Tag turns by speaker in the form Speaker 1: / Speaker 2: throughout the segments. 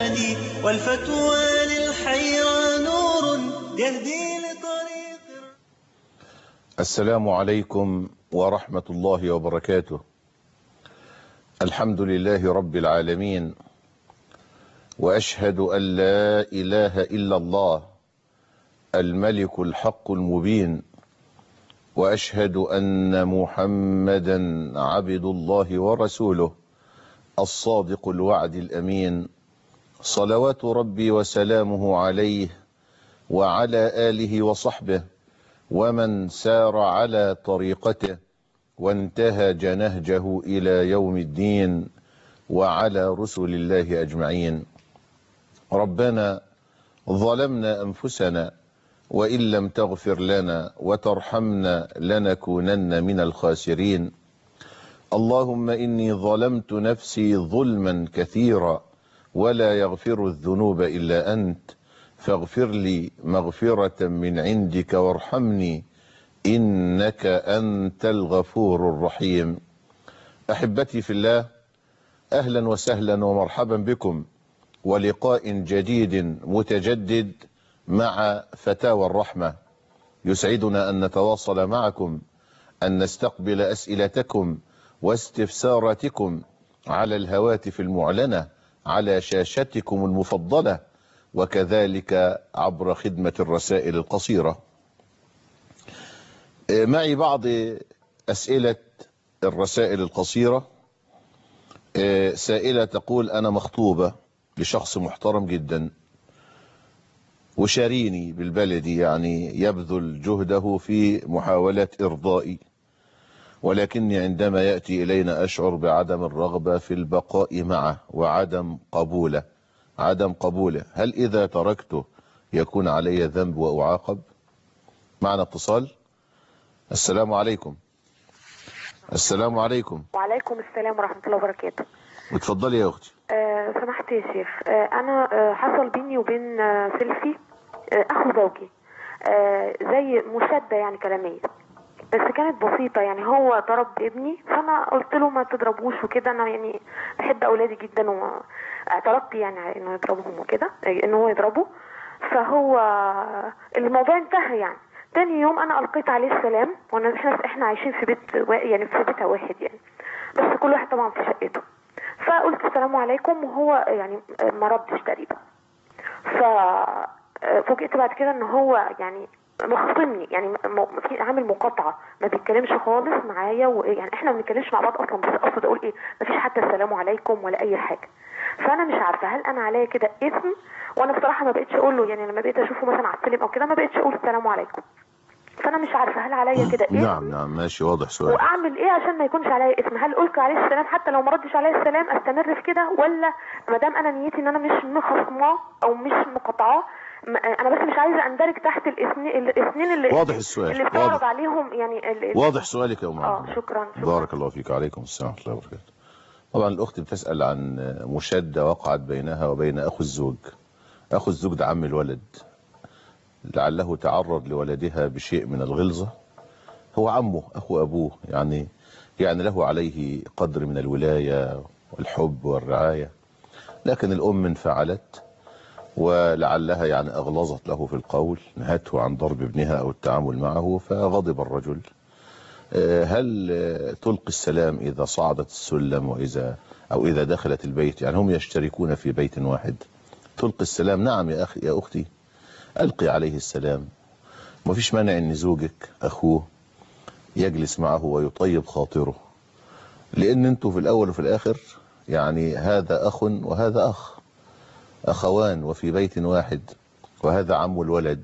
Speaker 1: والفتوى للحيرى نور يهدي لطريق
Speaker 2: السلام عليكم ورحمة الله وبركاته الحمد لله رب العالمين وأشهد أن لا إله إلا الله الملك الحق المبين وأشهد أن محمدا عبد الله ورسوله الصادق الوعد الأمين صلوات ربي وسلامه عليه وعلى آله وصحبه ومن سار على طريقته وانتهج نهجه إلى يوم الدين وعلى رسل الله أجمعين ربنا ظلمنا أنفسنا وإن لم تغفر لنا وترحمنا لنكونن من الخاسرين اللهم إني ظلمت نفسي ظلما كثيرا ولا يغفر الذنوب إلا أنت فاغفر لي مغفرة من عندك وارحمني إنك أنت الغفور الرحيم أحبتي في الله أهلا وسهلا ومرحبا بكم ولقاء جديد متجدد مع فتاوى الرحمة يسعدنا أن نتواصل معكم أن نستقبل أسئلتكم واستفساراتكم على الهواتف المعلنة على شاشتكم المفضلة وكذلك عبر خدمة الرسائل القصيرة معي بعض أسئلة الرسائل القصيرة سائلة تقول أنا مخطوبة لشخص محترم جدا وشاريني بالبلدي يعني يبذل جهده في محاولة إرضائي ولكني عندما يأتي إلينا أشعر بعدم الرغبة في البقاء معه وعدم قبوله عدم قبوله هل إذا تركته يكون علي ذنب وأعاقب معنا اتصال السلام عليكم السلام عليكم
Speaker 3: وعليكم السلام ورحمة الله وبركاته
Speaker 2: اتفضلي يا أختي
Speaker 3: أه سمحت يا شيخ أه أنا أه حصل بيني وبين أه سيلفي أه أخو زوجي أه زي مشادة يعني كلامية بس كانت بسيطة يعني هو ضرب ابني فأنا قلت له ما تضربوش وكده أنا يعني بحب أولادي جدا واعترضت يعني على إنه يضربهم وكده إنه هو يضربه فهو الموضوع انتهى يعني تاني يوم انا القيت عليه السلام وانا احنا احنا عايشين في بيت وا- يعني في بيت واحد يعني بس كل واحد طبعا في شقته فقلت السلام عليكم وهو يعني ما ردش تقريبا ف فوجئت بعد كده ان هو يعني مخصمني يعني م- في عامل مقاطعه ما بيتكلمش خالص معايا ويعني احنا ما بنتكلمش مع بعض اصلا بس اقصد اقول ايه ما فيش حتى السلام عليكم ولا اي حاجه فانا مش عارفه هل انا عليا كده اثم وانا بصراحه ما بقتش اقول له يعني لما بقيت اشوفه مثلا على الفيلم او كده ما بقتش اقول السلام عليكم فانا مش عارفه هل عليا كده اثم
Speaker 2: نعم نعم ماشي واضح سؤال
Speaker 3: واعمل ايه عشان ما يكونش عليا اسم هل القي عليه السلام حتى لو ما ردش عليا السلام استمر في كده ولا ما دام انا نيتي ان انا مش مخصماه او مش مقاطعاه م- انا بس مش عايزه اندرج تحت الاثنين الاثنين اللي
Speaker 2: واضح السؤال،
Speaker 3: اللي بتعرض
Speaker 2: واضح.
Speaker 3: عليهم يعني ال- ال-
Speaker 2: واضح سؤالك يا أم عبد
Speaker 3: اه
Speaker 2: الله.
Speaker 3: شكرا شكرا
Speaker 2: بارك الله فيك عليكم السلام ورحمة الله وبركاته طبعا الأخت بتسأل عن مشادة وقعت بينها وبين أخو الزوج أخو الزوج ده عم الولد لعله تعرض لولدها بشيء من الغلظة هو عمه أخو أبوه يعني يعني له عليه قدر من الولاية والحب والرعاية لكن الأم انفعلت ولعلها يعني أغلظت له في القول نهته عن ضرب ابنها أو التعامل معه فغضب الرجل آه، هل آه، تلقي السلام إذا صعدت السلم وإذا أو إذا دخلت البيت يعني هم يشتركون في بيت واحد تلقي السلام نعم يا أخي يا أختي ألقي عليه السلام ما فيش مانع أن زوجك أخوه يجلس معه ويطيب خاطره لأن أنتوا في الأول وفي الآخر يعني هذا أخ وهذا أخ أخوان وفي بيت واحد وهذا عم الولد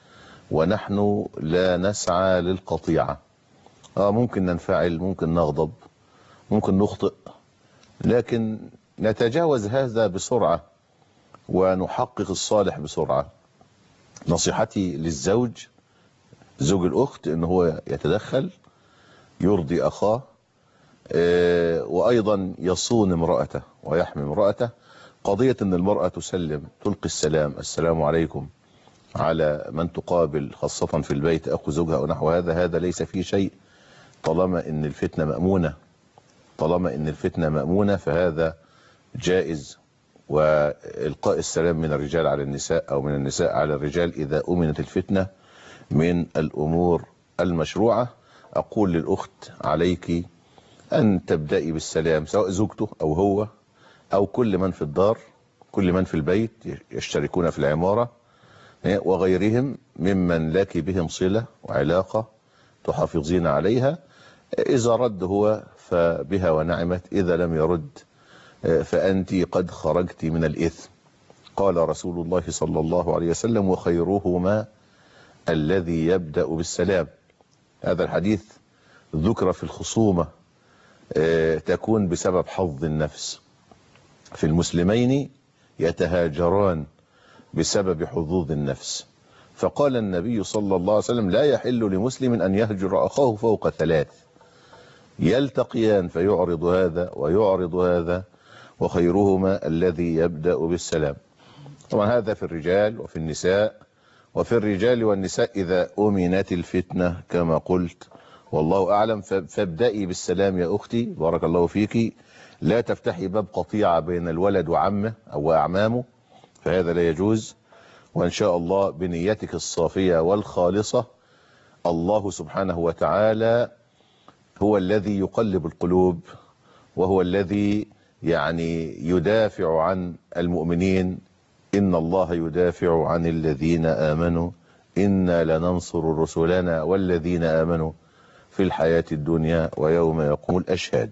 Speaker 2: ونحن لا نسعى للقطيعة آه ممكن ننفعل ممكن نغضب ممكن نخطئ لكن نتجاوز هذا بسرعة ونحقق الصالح بسرعة نصيحتي للزوج زوج الأخت إن هو يتدخل يرضي أخاه آه، وأيضا يصون امرأته ويحمي امرأته قضية أن المرأة تسلم تلقي السلام السلام عليكم على من تقابل خاصة في البيت أخو زوجها أو نحو هذا هذا ليس فيه شيء طالما أن الفتنة مأمونة طالما أن الفتنة مأمونة فهذا جائز وإلقاء السلام من الرجال على النساء أو من النساء على الرجال إذا أمنت الفتنة من الأمور المشروعة أقول للأخت عليك أن تبدأي بالسلام سواء زوجته أو هو أو كل من في الدار كل من في البيت يشتركون في العمارة وغيرهم ممن لك بهم صلة وعلاقة تحافظين عليها إذا رد هو فبها ونعمت إذا لم يرد فأنت قد خرجت من الإثم قال رسول الله صلى الله عليه وسلم وخيرهما الذي يبدأ بالسلام هذا الحديث ذكر في الخصومة تكون بسبب حظ النفس في المسلمين يتهاجران بسبب حظوظ النفس فقال النبي صلى الله عليه وسلم لا يحل لمسلم أن يهجر أخاه فوق ثلاث يلتقيان فيعرض هذا ويعرض هذا وخيرهما الذي يبدأ بالسلام طبعا هذا في الرجال وفي النساء وفي الرجال والنساء إذا أمنت الفتنة كما قلت والله أعلم فابدأي بالسلام يا أختي بارك الله فيك لا تفتحي باب قطيعة بين الولد وعمه أو أعمامه فهذا لا يجوز وإن شاء الله بنيتك الصافية والخالصة الله سبحانه وتعالى هو الذي يقلب القلوب وهو الذي يعني يدافع عن المؤمنين إن الله يدافع عن الذين آمنوا إنا لننصر رسلنا والذين آمنوا في الحياة الدنيا ويوم يقوم الأشهاد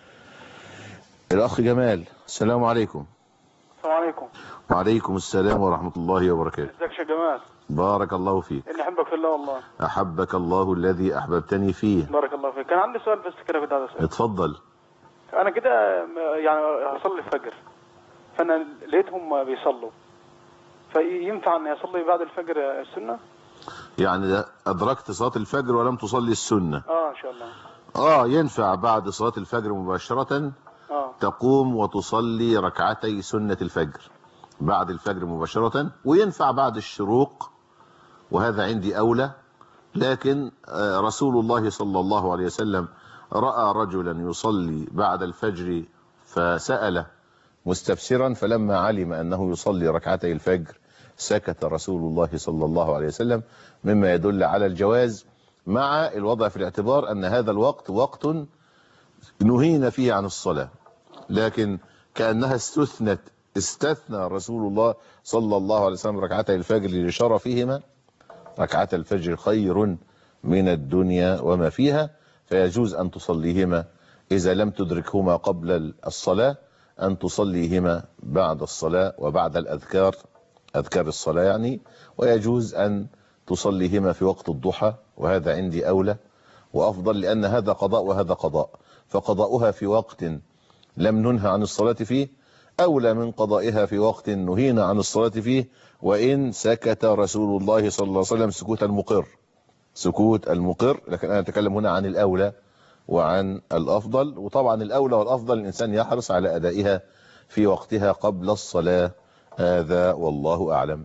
Speaker 2: الأخ جمال السلام عليكم
Speaker 4: السلام عليكم
Speaker 2: وعليكم السلام ورحمة الله وبركاته
Speaker 4: ازيك يا جمال
Speaker 2: بارك الله فيك
Speaker 4: اني احبك في الله والله
Speaker 2: أحبك الله الذي أحببتني فيه
Speaker 4: بارك الله فيك كان عندي سؤال بس كده كنت عايز اسال
Speaker 2: اتفضل
Speaker 4: انا كده م- يعني هصلي الفجر فانا لقيتهم بيصلوا فينفع اني اصلي بعد الفجر السنه
Speaker 2: يعني ده أدركت صلاة الفجر ولم تصلي السنة
Speaker 4: اه ان شاء الله
Speaker 2: آه ينفع بعد صلاة الفجر مباشرة
Speaker 4: اه
Speaker 2: تقوم وتصلي ركعتي سنة الفجر بعد الفجر مباشرة وينفع بعد الشروق وهذا عندي أولى لكن آه، رسول الله صلى الله عليه وسلم رأى رجلا يصلي بعد الفجر فسأل مستفسرا فلما علم أنه يصلي ركعتي الفجر سكت رسول الله صلى الله عليه وسلم مما يدل على الجواز مع الوضع في الاعتبار أن هذا الوقت وقت نهينا فيه عن الصلاة لكن كأنها استثنت استثنى رسول الله صلى الله عليه وسلم ركعتي الفجر لشرفهما ركعة الفجر خير من الدنيا وما فيها فيجوز أن تصليهما إذا لم تدركهما قبل الصلاة أن تصليهما بعد الصلاة وبعد الأذكار أذكار الصلاة يعني ويجوز أن تصليهما في وقت الضحى وهذا عندي أولى وأفضل لأن هذا قضاء وهذا قضاء فقضاؤها في وقت لم ننهى عن الصلاة فيه أولى من قضائها في وقت نهينا عن الصلاة فيه وإن سكت رسول الله صلى الله عليه وسلم سكوت المقر سكوت المقر لكن أنا أتكلم هنا عن الأولى وعن الأفضل وطبعا الأولى والأفضل الإنسان يحرص على أدائها في وقتها قبل الصلاة هذا والله أعلم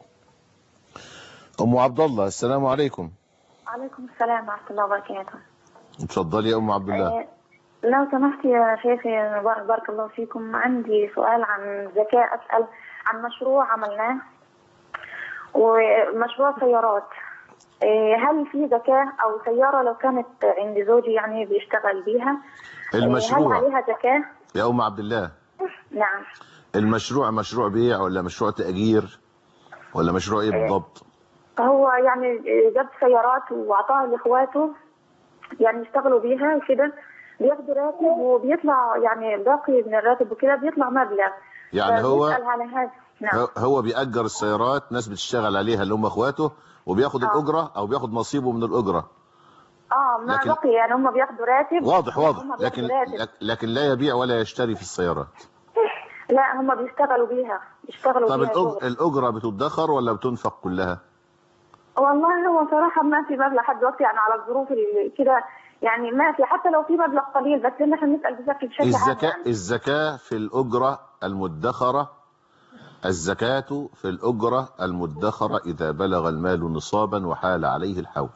Speaker 2: أم عبد الله السلام عليكم
Speaker 5: عليكم السلام ورحمة الله وبركاته
Speaker 2: اتفضلي يا أم عبد الله
Speaker 5: آه، لو سمحت يا شيخي بار- بارك الله فيكم عندي سؤال عن زكاة أسأل عن مشروع عملناه ومشروع سيارات آه، هل في زكاة أو سيارة لو كانت عند زوجي يعني بيشتغل بيها آه، هل
Speaker 2: المشروع
Speaker 5: عليها زكاة؟
Speaker 2: يا أم عبد الله
Speaker 5: نعم
Speaker 2: المشروع مشروع بيع ولا مشروع تأجير ولا مشروع ايه بالضبط
Speaker 5: هو يعني جاب سيارات وأعطاها لإخواته يعني يشتغلوا بيها وكده بياخدوا راتب وبيطلع يعني باقي من الراتب وكده بيطلع مبلغ
Speaker 2: يعني هو
Speaker 5: فبيسأل على هذا نعم
Speaker 2: هو- هو بيأجر السيارات ناس بتشتغل عليها اللي هم اخواته وبياخد
Speaker 5: آه.
Speaker 2: الأجرة او بياخد نصيبه من الأجرة
Speaker 5: اه ما
Speaker 2: لكن-
Speaker 5: بقي يعني هم بياخدوا راتب
Speaker 2: واضح واضح
Speaker 5: هم بياخدوا
Speaker 2: لكن
Speaker 5: راتب.
Speaker 2: لكن لا يبيع ولا يشتري في السيارات
Speaker 5: لا هم بيشتغلوا بيها بيشتغلوا
Speaker 2: طب
Speaker 5: بيها
Speaker 2: الأج-
Speaker 5: شغل.
Speaker 2: الأجرة بتدخر ولا بتنفق كلها
Speaker 5: والله هو صراحة ما في مبلغ لحد دلوقتي يعني على الظروف اللي كده يعني ما في حتى لو في مبلغ قليل بس ان احنا نسأل بشكل بشكل عام
Speaker 2: الزكاة
Speaker 5: يعني.
Speaker 2: الزكاة في الأجرة المدخرة الزكاة في الأجرة المدخرة إذا بلغ المال نصابا وحال عليه الحول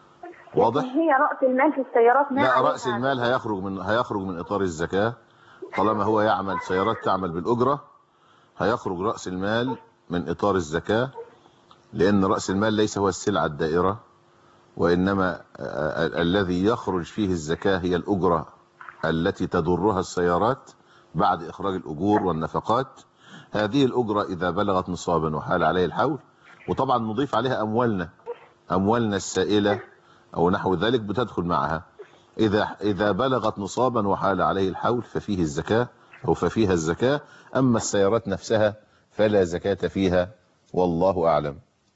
Speaker 2: واضح؟
Speaker 5: لكن هي رأس المال في السيارات ما
Speaker 2: لا
Speaker 5: عليها
Speaker 2: رأس المال هيخرج من هيخرج من إطار الزكاة طالما هو يعمل سيارات تعمل بالأجرة هيخرج رأس المال من إطار الزكاة لأن رأس المال ليس هو السلعة الدائرة وإنما آه، ال- الذي يخرج فيه الزكاة هي الأجرة التي تضرها السيارات بعد إخراج الأجور والنفقات هذه الأجرة إذا بلغت نصابا وحال عليه الحول وطبعا نضيف عليها أموالنا أموالنا السائلة أو نحو ذلك بتدخل معها إذا إذا بلغت نصابا وحال عليه الحول ففيه الزكاة أو ففيها الزكاة أما السيارات نفسها فلا زكاة فيها والله أعلم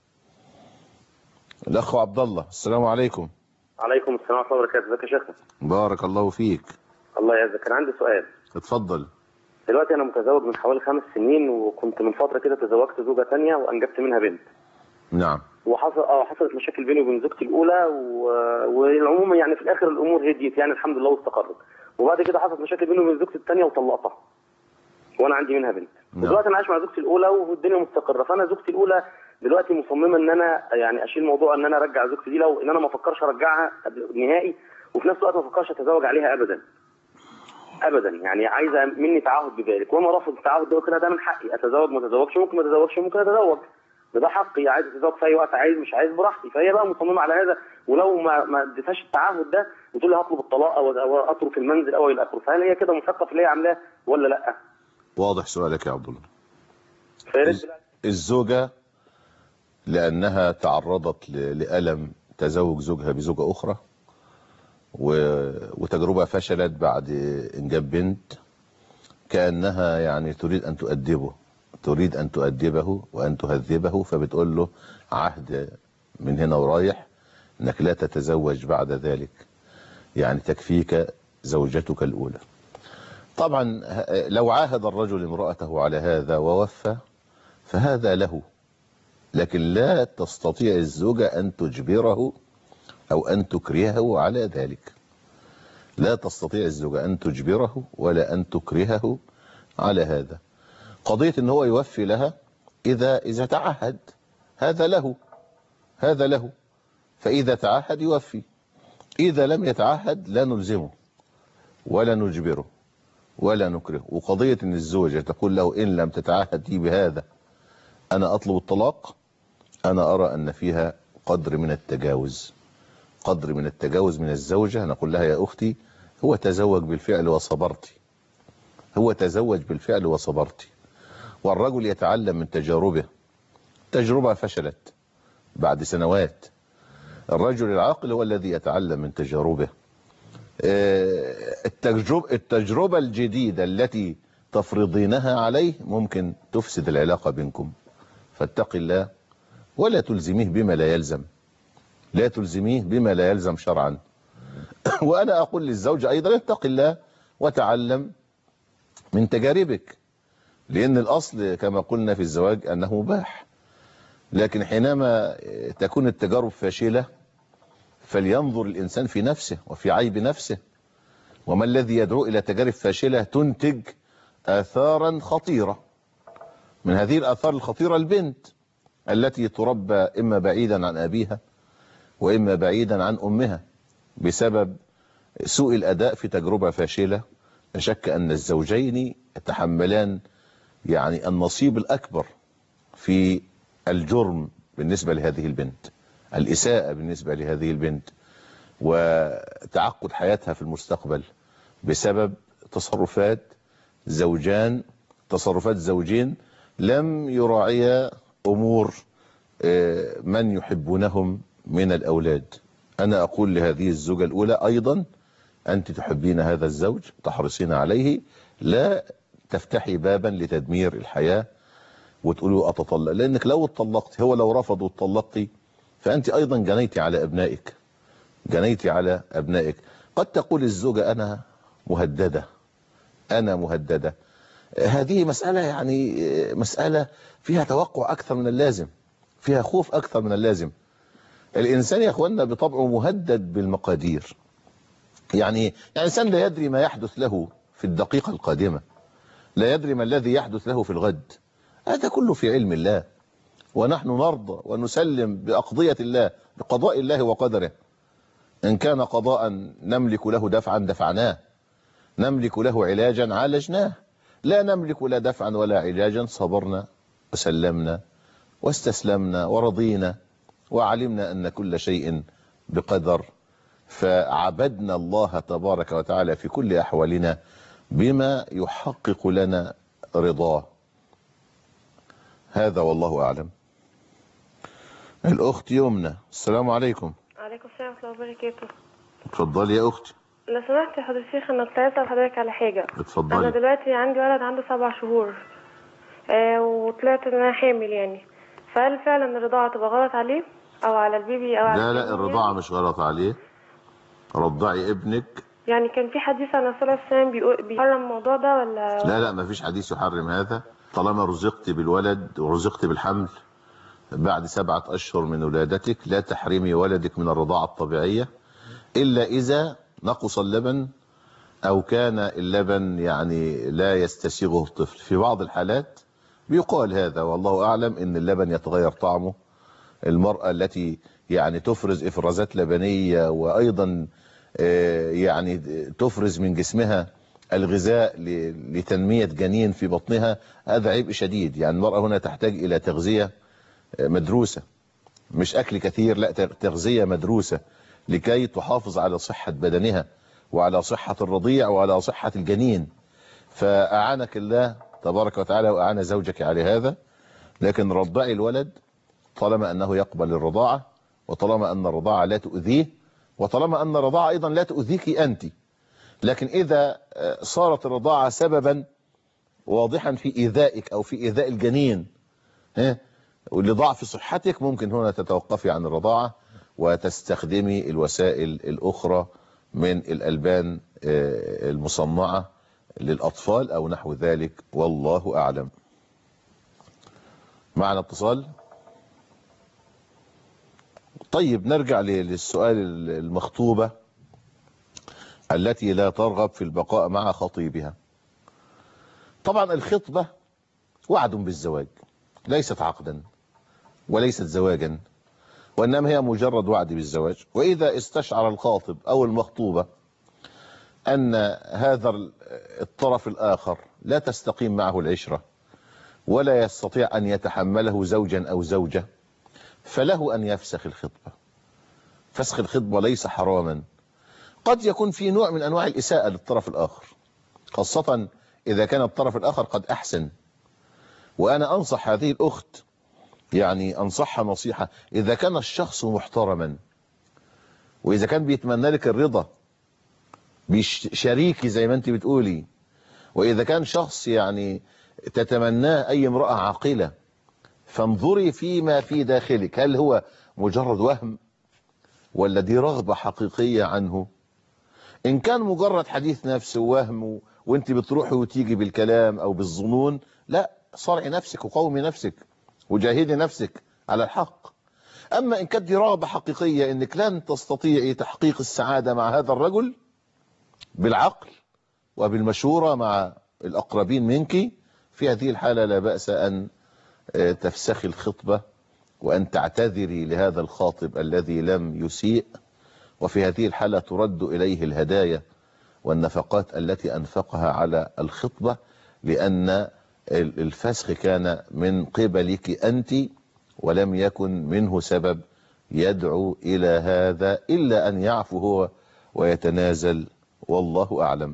Speaker 2: الأخ عبد الله السلام عليكم
Speaker 6: عليكم السلام ورحمه الله وبركاته ازيك يا شيخنا
Speaker 2: بارك الله فيك
Speaker 6: الله يعزك انا عندي سؤال
Speaker 2: اتفضل
Speaker 6: دلوقتي انا متزوج من حوالي خمس سنين وكنت من فتره كده تزوجت زوجه ثانيه وانجبت منها بنت
Speaker 2: نعم
Speaker 6: وحصل اه حصلت مشاكل بيني وبين زوجتي الاولى و... والعموم يعني في الاخر الامور هديت يعني الحمد لله واستقرت وبعد كده حصلت مشاكل بيني وبين زوجتي الثانيه وطلقتها وانا عندي منها بنت
Speaker 2: نعم.
Speaker 6: ودلوقتي انا عايش مع زوجتي الاولى والدنيا مستقره فانا زوجتي الاولى دلوقتي مصممه ان انا يعني اشيل موضوع ان انا ارجع زوجتي دي لو ان انا ما افكرش ارجعها نهائي وفي نفس الوقت ما افكرش اتزوج عليها ابدا ابدا يعني عايزه مني تعهد بذلك وانا رافض التعهد ده قلت لها ده من حقي اتزوج ما اتزوجش ممكن ما اتزوجش ممكن اتزوج ده ده حقي عايز اتزوج في اي وقت عايز مش عايز براحتي فهي بقى مصممه على هذا ولو ما ما اديتهاش التعهد ده وتقول لي هطلب الطلاق او أو اترك المنزل او الى اخره فهل هي كده محقه في اللي هي عاملاه ولا لا؟
Speaker 2: واضح سؤالك يا عبد الله
Speaker 6: فيا ريت
Speaker 2: الز- الزوجة لأنها تعرضت ل- لألم تزوج زوجها بزوجة أخرى و- وتجربة فشلت بعد إنجاب بنت كأنها يعني تريد أن تؤدبه تريد أن تؤدبه وأن تهذبه فبتقول له عهد من هنا ورايح أنك لا تتزوج بعد ذلك يعني تكفيك زوجتك الأولى طبعا ه- لو عاهد الرجل امرأته على هذا ووفى فهذا له لكن لا تستطيع الزوجة أن تجبره أو أن تكرهه على ذلك لا تستطيع الزوجة أن تجبره ولا أن تكرهه على هذا قضية أن هو يوفي لها إذا إذا تعهد هذا له هذا له فإذا تعهد يوفي إذا لم يتعهد لا نلزمه ولا نجبره ولا نكرهه وقضية أن الزوجة تقول له إن لم تتعهد لي بهذا أنا أطلب الطلاق أنا أرى أن فيها قدر من التجاوز قدر من التجاوز من الزوجة نقول لها يا أختي هو تزوج بالفعل وصبرتي هو تزوج بالفعل وصبرتي والرجل يتعلم من تجاربه تجربة فشلت بعد سنوات الرجل العاقل هو الذي يتعلم من تجاربه آه، التجربة, التجربة الجديدة التي تفرضينها عليه ممكن تفسد العلاقة بينكم فاتق الله ولا تلزميه بما لا يلزم لا تلزميه بما لا يلزم شرعا وأنا أقول للزوج أيضا اتق الله وتعلم من تجاربك لأن الأصل كما قلنا في الزواج أنه مباح لكن حينما تكون التجارب فاشلة فلينظر الإنسان في نفسه وفي عيب نفسه وما الذي يدعو إلى تجارب فاشلة تنتج آثارا خطيرة من هذه الآثار الخطيرة البنت التي تربى إما بعيدا عن أبيها وإما بعيدا عن أمها بسبب سوء الأداء في تجربة فاشلة لا شك أن الزوجين يتحملان يعني النصيب الأكبر في الجرم بالنسبة لهذه البنت الإساءة بالنسبة لهذه البنت وتعقد حياتها في المستقبل بسبب تصرفات زوجان تصرفات زوجين لم يراعيا أمور آه، من يحبونهم من الأولاد أنا أقول لهذه الزوجة الأولى أيضا أنت تحبين هذا الزوج تحرصين عليه لا تفتحي بابا لتدمير الحياة وتقولوا أتطلق لأنك لو اتطلقت هو لو رفض واتطلقتي فأنت أيضا جنيتي على أبنائك جنيتي على أبنائك قد تقول الزوجة أنا مهددة أنا مهددة هذه مسألة يعني مسألة فيها توقع أكثر من اللازم فيها خوف أكثر من اللازم الإنسان يا أخوانا بطبعه مهدد بالمقادير يعني يعني الإنسان لا يدري ما يحدث له في الدقيقة القادمة لا يدري ما الذي يحدث له في الغد هذا كله في علم الله ونحن نرضى ونسلم بأقضية الله بقضاء الله وقدره إن كان قضاء نملك له دفعا دفعناه نملك له علاجا عالجناه لا نملك لا دفعا ولا علاجا صبرنا وسلمنا واستسلمنا ورضينا وعلمنا أن كل شيء بقدر فعبدنا الله تبارك وتعالى في كل أحوالنا بما يحقق لنا رضاه هذا والله أعلم الأخت يمنى السلام عليكم
Speaker 7: عليكم السلام ورحمة الله وبركاته
Speaker 2: اتفضلي يا أختي
Speaker 7: لو سمحت يا حضرة الشيخ أنا كنت عايزة أسأل حضرتك على حاجة أنا
Speaker 2: اتفضلي
Speaker 7: دلوقتي عندي ولد عنده سبع شهور آه وطلعت إن أنا حامل يعني فهل فعلا الرضاعة تبقى غلط عليه أو على البيبي أو على
Speaker 2: لا لا
Speaker 7: الجنين
Speaker 2: الرضاعة مش غلط عليه رضعي ابنك
Speaker 7: يعني كان في حديث عن الرسول صلى الله عليه وسلم بيقول- بيحرم الموضوع ده ولا
Speaker 2: لا لا ما فيش حديث يحرم هذا طالما رزقت بالولد ورزقت بالحمل بعد سبعة أشهر من ولادتك لا تحرمي ولدك من الرضاعة الطبيعية إلا إذا نقص اللبن أو كان اللبن يعني لا يستسيغه الطفل في بعض الحالات بيقال هذا والله أعلم إن اللبن يتغير طعمه المرأة التي يعني تفرز إفرازات لبنية وأيضا آه، يعني تفرز من جسمها الغذاء ل- لتنمية جنين في بطنها هذا عبء شديد يعني المرأة هنا تحتاج إلى تغذية آه، مدروسة مش أكل كثير لا تغ- تغذية مدروسة لكي تحافظ على صحة بدنها وعلى صحة الرضيع وعلى صحة الجنين فأعانك الله تبارك وتعالى وأعان زوجك على هذا لكن رضعي الولد طالما أنه يقبل الرضاعة وطالما أن الرضاعة لا تؤذيه وطالما أن الرضاعة أيضا لا تؤذيك أنت لكن إذا آه، صارت الرضاعة سببا واضحا في إيذائك أو في إيذاء الجنين ها ولضعف صحتك ممكن هنا تتوقفي عن الرضاعة وتستخدمي الوسائل الأخرى من الألبان آه، المصنعة للأطفال أو نحو ذلك والله أعلم معنا اتصال طيب نرجع ل- للسؤال المخطوبة التي لا ترغب في البقاء مع خطيبها طبعا الخطبة وعد بالزواج ليست عقدا وليست زواجا وإنما هي مجرد وعد بالزواج وإذا استشعر الخاطب أو المخطوبة أن هذا الطرف الآخر لا تستقيم معه العشرة ولا يستطيع أن يتحمله زوجا أو زوجة فله أن يفسخ الخطبة فسخ الخطبة ليس حراما قد يكون في نوع من أنواع الإساءة للطرف الآخر خاصة إذا كان الطرف الآخر قد أحسن وأنا أنصح هذه الأخت يعني أنصحها نصيحة إذا كان الشخص محترما وإذا كان بيتمنى لك الرضا بشريكي زي ما أنت بتقولي وإذا كان شخص يعني تتمناه أي امرأة عاقلة فانظري فيما في داخلك هل هو مجرد وهم ولا دي رغبة حقيقية عنه إن كان مجرد حديث نفس ووهم و- وانت بتروحي وتيجي بالكلام أو بالظنون لا صارعي نفسك وقومي نفسك وجاهدي نفسك على الحق أما إن كانت دي رغبة حقيقية إنك لن تستطيعي تحقيق السعادة مع هذا الرجل بالعقل وبالمشورة مع الأقربين منك في هذه الحالة لا بأس أن آه، تفسخي الخطبة وأن تعتذري لهذا الخاطب الذي لم يسيء وفي هذه الحالة ترد إليه الهدايا والنفقات التي أنفقها على الخطبة لأن الفسخ كان من قبلك أنت ولم يكن منه سبب يدعو إلى هذا إلا أن يعفو هو ويتنازل والله أعلم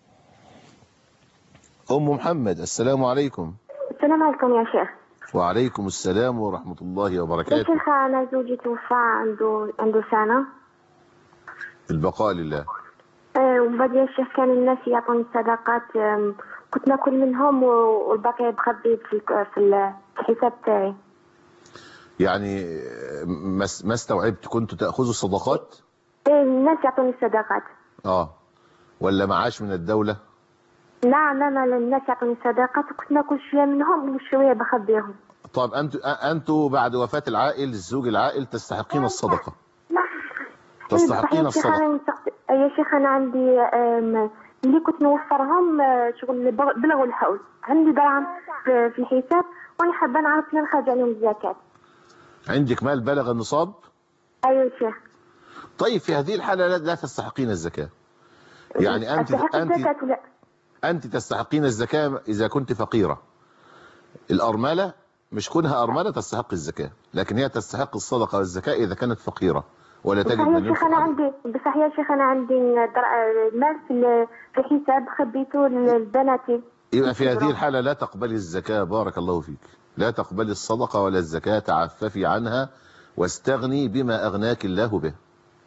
Speaker 2: أم محمد السلام عليكم
Speaker 5: السلام عليكم يا شيخ
Speaker 2: وعليكم السلام ورحمة الله
Speaker 5: يا
Speaker 2: وبركاته
Speaker 5: شيخ أنا زوجي توفى عنده عنده سنة
Speaker 2: البقاء لله
Speaker 5: آه، وبعد يا شيخ كان الناس يعطوني صدقات آم، كنت ناكل منهم و- والباقي بخبي في الك- في ال- في الحساب تاعي
Speaker 2: يعني ما ما استوعبت كنتوا تأخذوا الصدقات
Speaker 5: إيه، الناس يعطوني صدقات
Speaker 2: اه ولا معاش من الدولة
Speaker 5: نعم أنا الناس يعطوني صدقات وكنت ناكل شوية منهم وشوية بخبيهم
Speaker 2: طب أنتوا أنتوا بعد وفاة العائل الزوج العائل تستحقين الصدقة تستحقين
Speaker 5: يا شيخ
Speaker 2: الصدقة
Speaker 5: أنا نسق- يا شيخ أنا عندي آم، اللي كنت نوفرهم آه، شغل بغ- بلغوا الحول عندي دراهم في في الحساب وأنا حابة نعرف فين نخرج عليهم الزكاة
Speaker 2: عندك مال بلغ النصاب
Speaker 5: أيوة يا شيخ
Speaker 2: طيب في هذه الحالة لا, لا تستحقين الزكاة يعني أنت
Speaker 8: استحق
Speaker 2: أنت
Speaker 8: الزكاة ولا
Speaker 2: أنت تستحقين الزكاة إذا كنت فقيرة الأرملة مش كونها أرملة تستحق الزكاة لكن هي تستحق الصدقة والزكاة إذا كانت فقيرة ولا تجد
Speaker 8: بصح يا
Speaker 2: من
Speaker 8: شيخ
Speaker 2: ينفق
Speaker 8: انا
Speaker 2: عليها.
Speaker 8: عندي بصح يا شيخ انا عندي در- مال في ال- في حساب خبيته لبناتي
Speaker 2: يبقى في هذه الحالة لا تقبلي الزكاة بارك الله فيك لا تقبلي الصدقة ولا الزكاة تعففي عنها واستغني بما أغناك الله به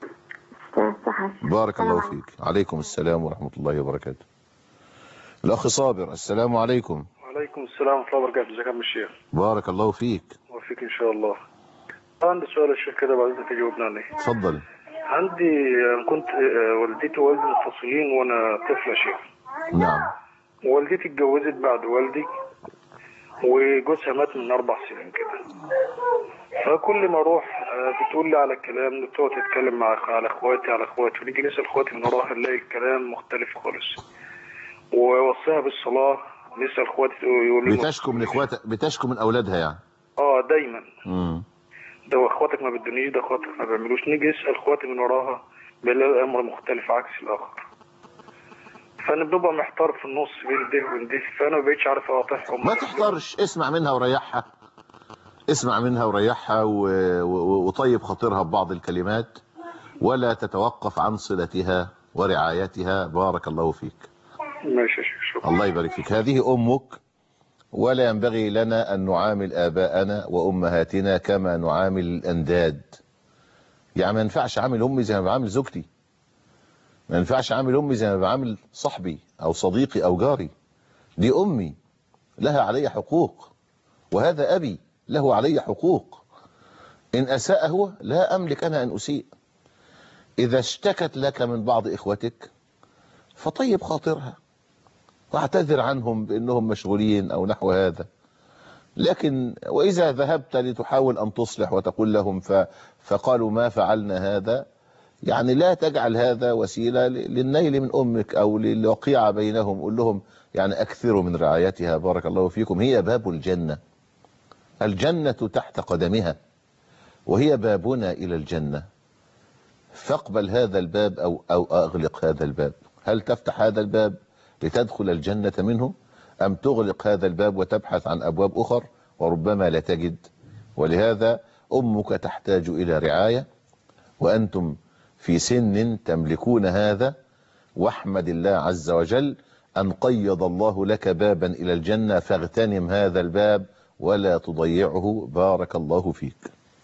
Speaker 8: صح يا شيخ.
Speaker 2: بارك الله
Speaker 8: السلام
Speaker 2: فيك عليكم السلام ورحمة الله وبركاته الأخ صابر السلام عليكم
Speaker 9: وعليكم السلام ورحمة الله وبركاته ازيك يا عم الشيخ
Speaker 2: بارك الله فيك
Speaker 9: وفيك ان شاء الله عندي سؤال يا شيخ كده بعد اذنك تجاوبنا عليه
Speaker 2: تفضل
Speaker 9: عندي أنا كنت آه، والدتي ووالدي متصلين وانا طفل يا شيخ
Speaker 2: نعم
Speaker 9: والدتي اتجوزت بعد والدي وجوزها مات من اربع سنين كده فكل ما اروح آه، بتقول لي على الكلام بتقعد تتكلم مع على اخواتي على اخواتي ونيجي نسال اخواتي من وراها نلاقي الكلام مختلف خالص ووصيها بالصلاه نسال اخواتي يقولوا لي
Speaker 2: بتشكو من اخواتك بتشكو من اولادها يعني
Speaker 9: اه دايما
Speaker 2: امم
Speaker 9: ده اخواتك ما بدونيش ده اخواتك ما بيعملوش نيجي نسال اخواتي من وراها بنلاقي الامر مختلف عكس الاخر فانا ببقى محتار في النص بين ده وبين ده فانا ما بقتش عارف اقاطعهم
Speaker 2: ما تحترش اسمع منها وريحها اسمع منها وريحها و... و... وطيب خاطرها ببعض الكلمات ولا تتوقف عن صلتها ورعايتها بارك الله فيك
Speaker 9: ماشي يا شيخ شكرا
Speaker 2: الله يبارك فيك هذه أمك ولا ينبغي لنا أن نعامل آباءنا وأمهاتنا كما نعامل الأنداد يعني ما ينفعش عامل أمي زي ما بعامل زوجتي ما ينفعش عامل أمي زي ما بعامل صاحبي أو صديقي أو جاري دي أمي لها علي حقوق وهذا أبي له علي حقوق إن أساء هو لا أملك أنا أن أسيء إذا اشتكت لك من بعض إخوتك فطيب خاطرها واعتذر عنهم بأنهم مشغولين أو نحو هذا لكن وإذا ذهبت لتحاول أن تصلح وتقول لهم ف فقالوا ما فعلنا هذا يعني لا تجعل هذا وسيلة ل- للنيل من أمك أو للوقيعة بينهم قول لهم يعني أكثروا من رعايتها بارك الله فيكم هي باب الجنة الجنة تحت قدمها وهي بابنا إلى الجنة فاقبل هذا الباب أو, أو أغلق هذا الباب هل تفتح هذا الباب لتدخل الجنة منه أم تغلق هذا الباب وتبحث عن أبواب أخر وربما لا تجد ولهذا أمك تحتاج إلى رعاية وأنتم في سن تملكون هذا واحمد الله عز وجل أن قيض الله لك بابا إلى الجنة فاغتنم هذا الباب ولا تضيعه بارك الله فيك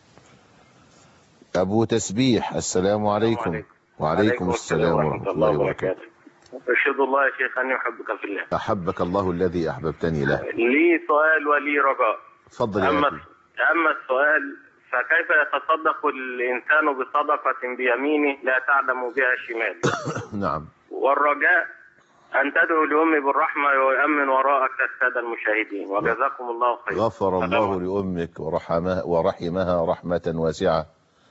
Speaker 2: أبو تسبيح السلام عليكم وعليكم السلام ورحمة الله وبركاته
Speaker 10: أشهد الله يا شيخ أني أحبك في الله
Speaker 2: أحبك الله الذي أحببتني له
Speaker 10: لي سؤال ولي رجاء
Speaker 2: تفضل يا
Speaker 10: أما
Speaker 2: أخي
Speaker 10: أما السؤال فكيف يتصدق الإنسان بصدقة بيمينه لا تعلم بها شماله
Speaker 2: نعم
Speaker 10: والرجاء أن تدعو لأمي بالرحمة ويؤمن وراءك السادة المشاهدين وجزاكم الله خيرا
Speaker 2: غفر الله لأمك ورحمها, ورحمها رحمة واسعة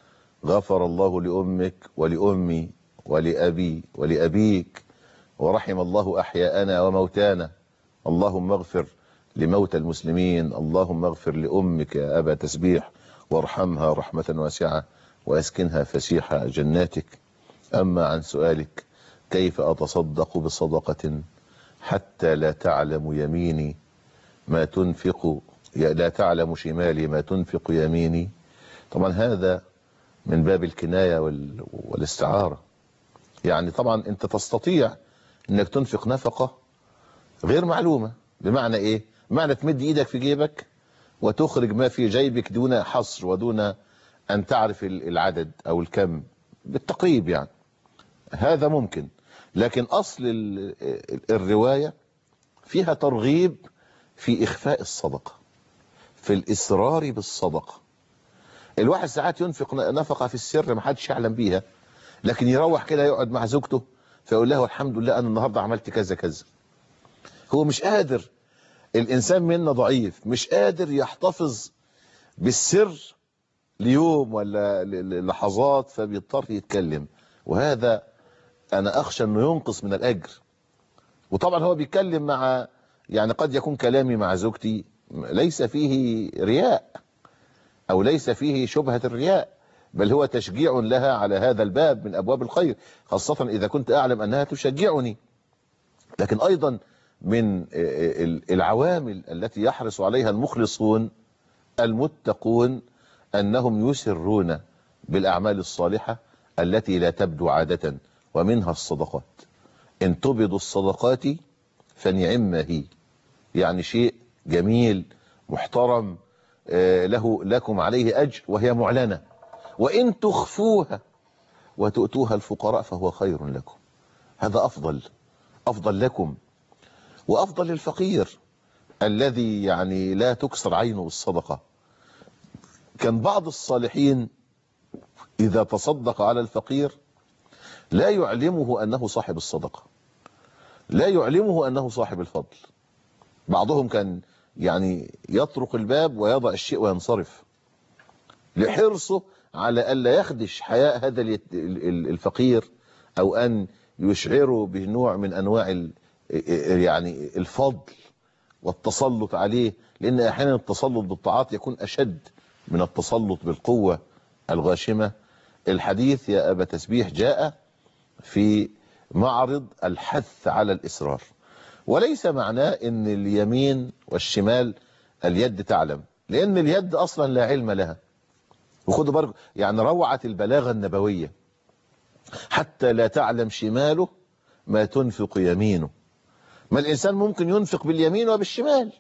Speaker 2: غفر الله لأمك ولأمي ولأبي ولأبيك ورحم الله أحياءنا وموتانا اللهم اغفر لموتى المسلمين اللهم اغفر لأمك يا أبا تسبيح وارحمها رحمة واسعة وأسكنها فسيح جناتك أما عن سؤالك كيف أتصدق بصدقة حتى لا تعلم يميني ما تنفق لا تعلم شمالي ما تنفق يميني طبعا هذا من باب الكناية وال- والاستعارة يعني طبعا انت تستطيع انك تنفق نفقة غير معلومة بمعنى ايه بمعنى تمد ايدك في جيبك وتخرج ما في جيبك دون حصر ودون ان تعرف ال- العدد او الكم بالتقريب يعني هذا ممكن لكن اصل ال- ال- الرواية فيها ترغيب في اخفاء الصدقة في الاصرار بالصدقة الواحد ساعات ينفق نفقة في السر ما حدش يعلم بيها لكن يروح كده يقعد مع زوجته فيقول لها الحمد لله انا النهارده عملت كذا كذا هو مش قادر الانسان منا ضعيف مش قادر يحتفظ بالسر ليوم ولا ل- ل- لحظات فبيضطر يتكلم وهذا انا اخشى انه ينقص من الاجر وطبعا هو بيتكلم مع يعني قد يكون كلامي مع زوجتي ليس فيه رياء او ليس فيه شبهة الرياء بل هو تشجيع لها على هذا الباب من أبواب الخير خاصة إذا كنت أعلم أنها تشجعني لكن أيضا من العوامل التي يحرص عليها المخلصون المتقون أنهم يسرون بالأعمال الصالحة التي لا تبدو عادة ومنها الصدقات إن تبدوا الصدقات فنعم هي يعني شيء جميل محترم آه، له لكم عليه أجر وهي معلنة وإن تخفوها وتؤتوها الفقراء فهو خير لكم هذا أفضل أفضل لكم وأفضل للفقير الذي يعني لا تكسر عينه الصدقة كان بعض الصالحين إذا تصدق على الفقير لا يعلمه أنه صاحب الصدقة لا يعلمه أنه صاحب الفضل بعضهم كان يعني يطرق الباب ويضع الشيء وينصرف لحرصه على ألا يخدش حياء هذا اليت- ال- ال- الفقير أو أن يشعره بنوع من أنواع ال- يعني الفضل والتسلط عليه لأن أحيانا التسلط بالطاعات يكون أشد من التسلط بالقوة الغاشمة الحديث يا أبا تسبيح جاء في معرض الحث على الإصرار وليس معناه ان اليمين والشمال اليد تعلم لان اليد اصلا لا علم لها وخدوا بالكم يعني روعة البلاغة النبوية حتى لا تعلم شماله ما تنفق يمينه ما الانسان ممكن ينفق باليمين وبالشمال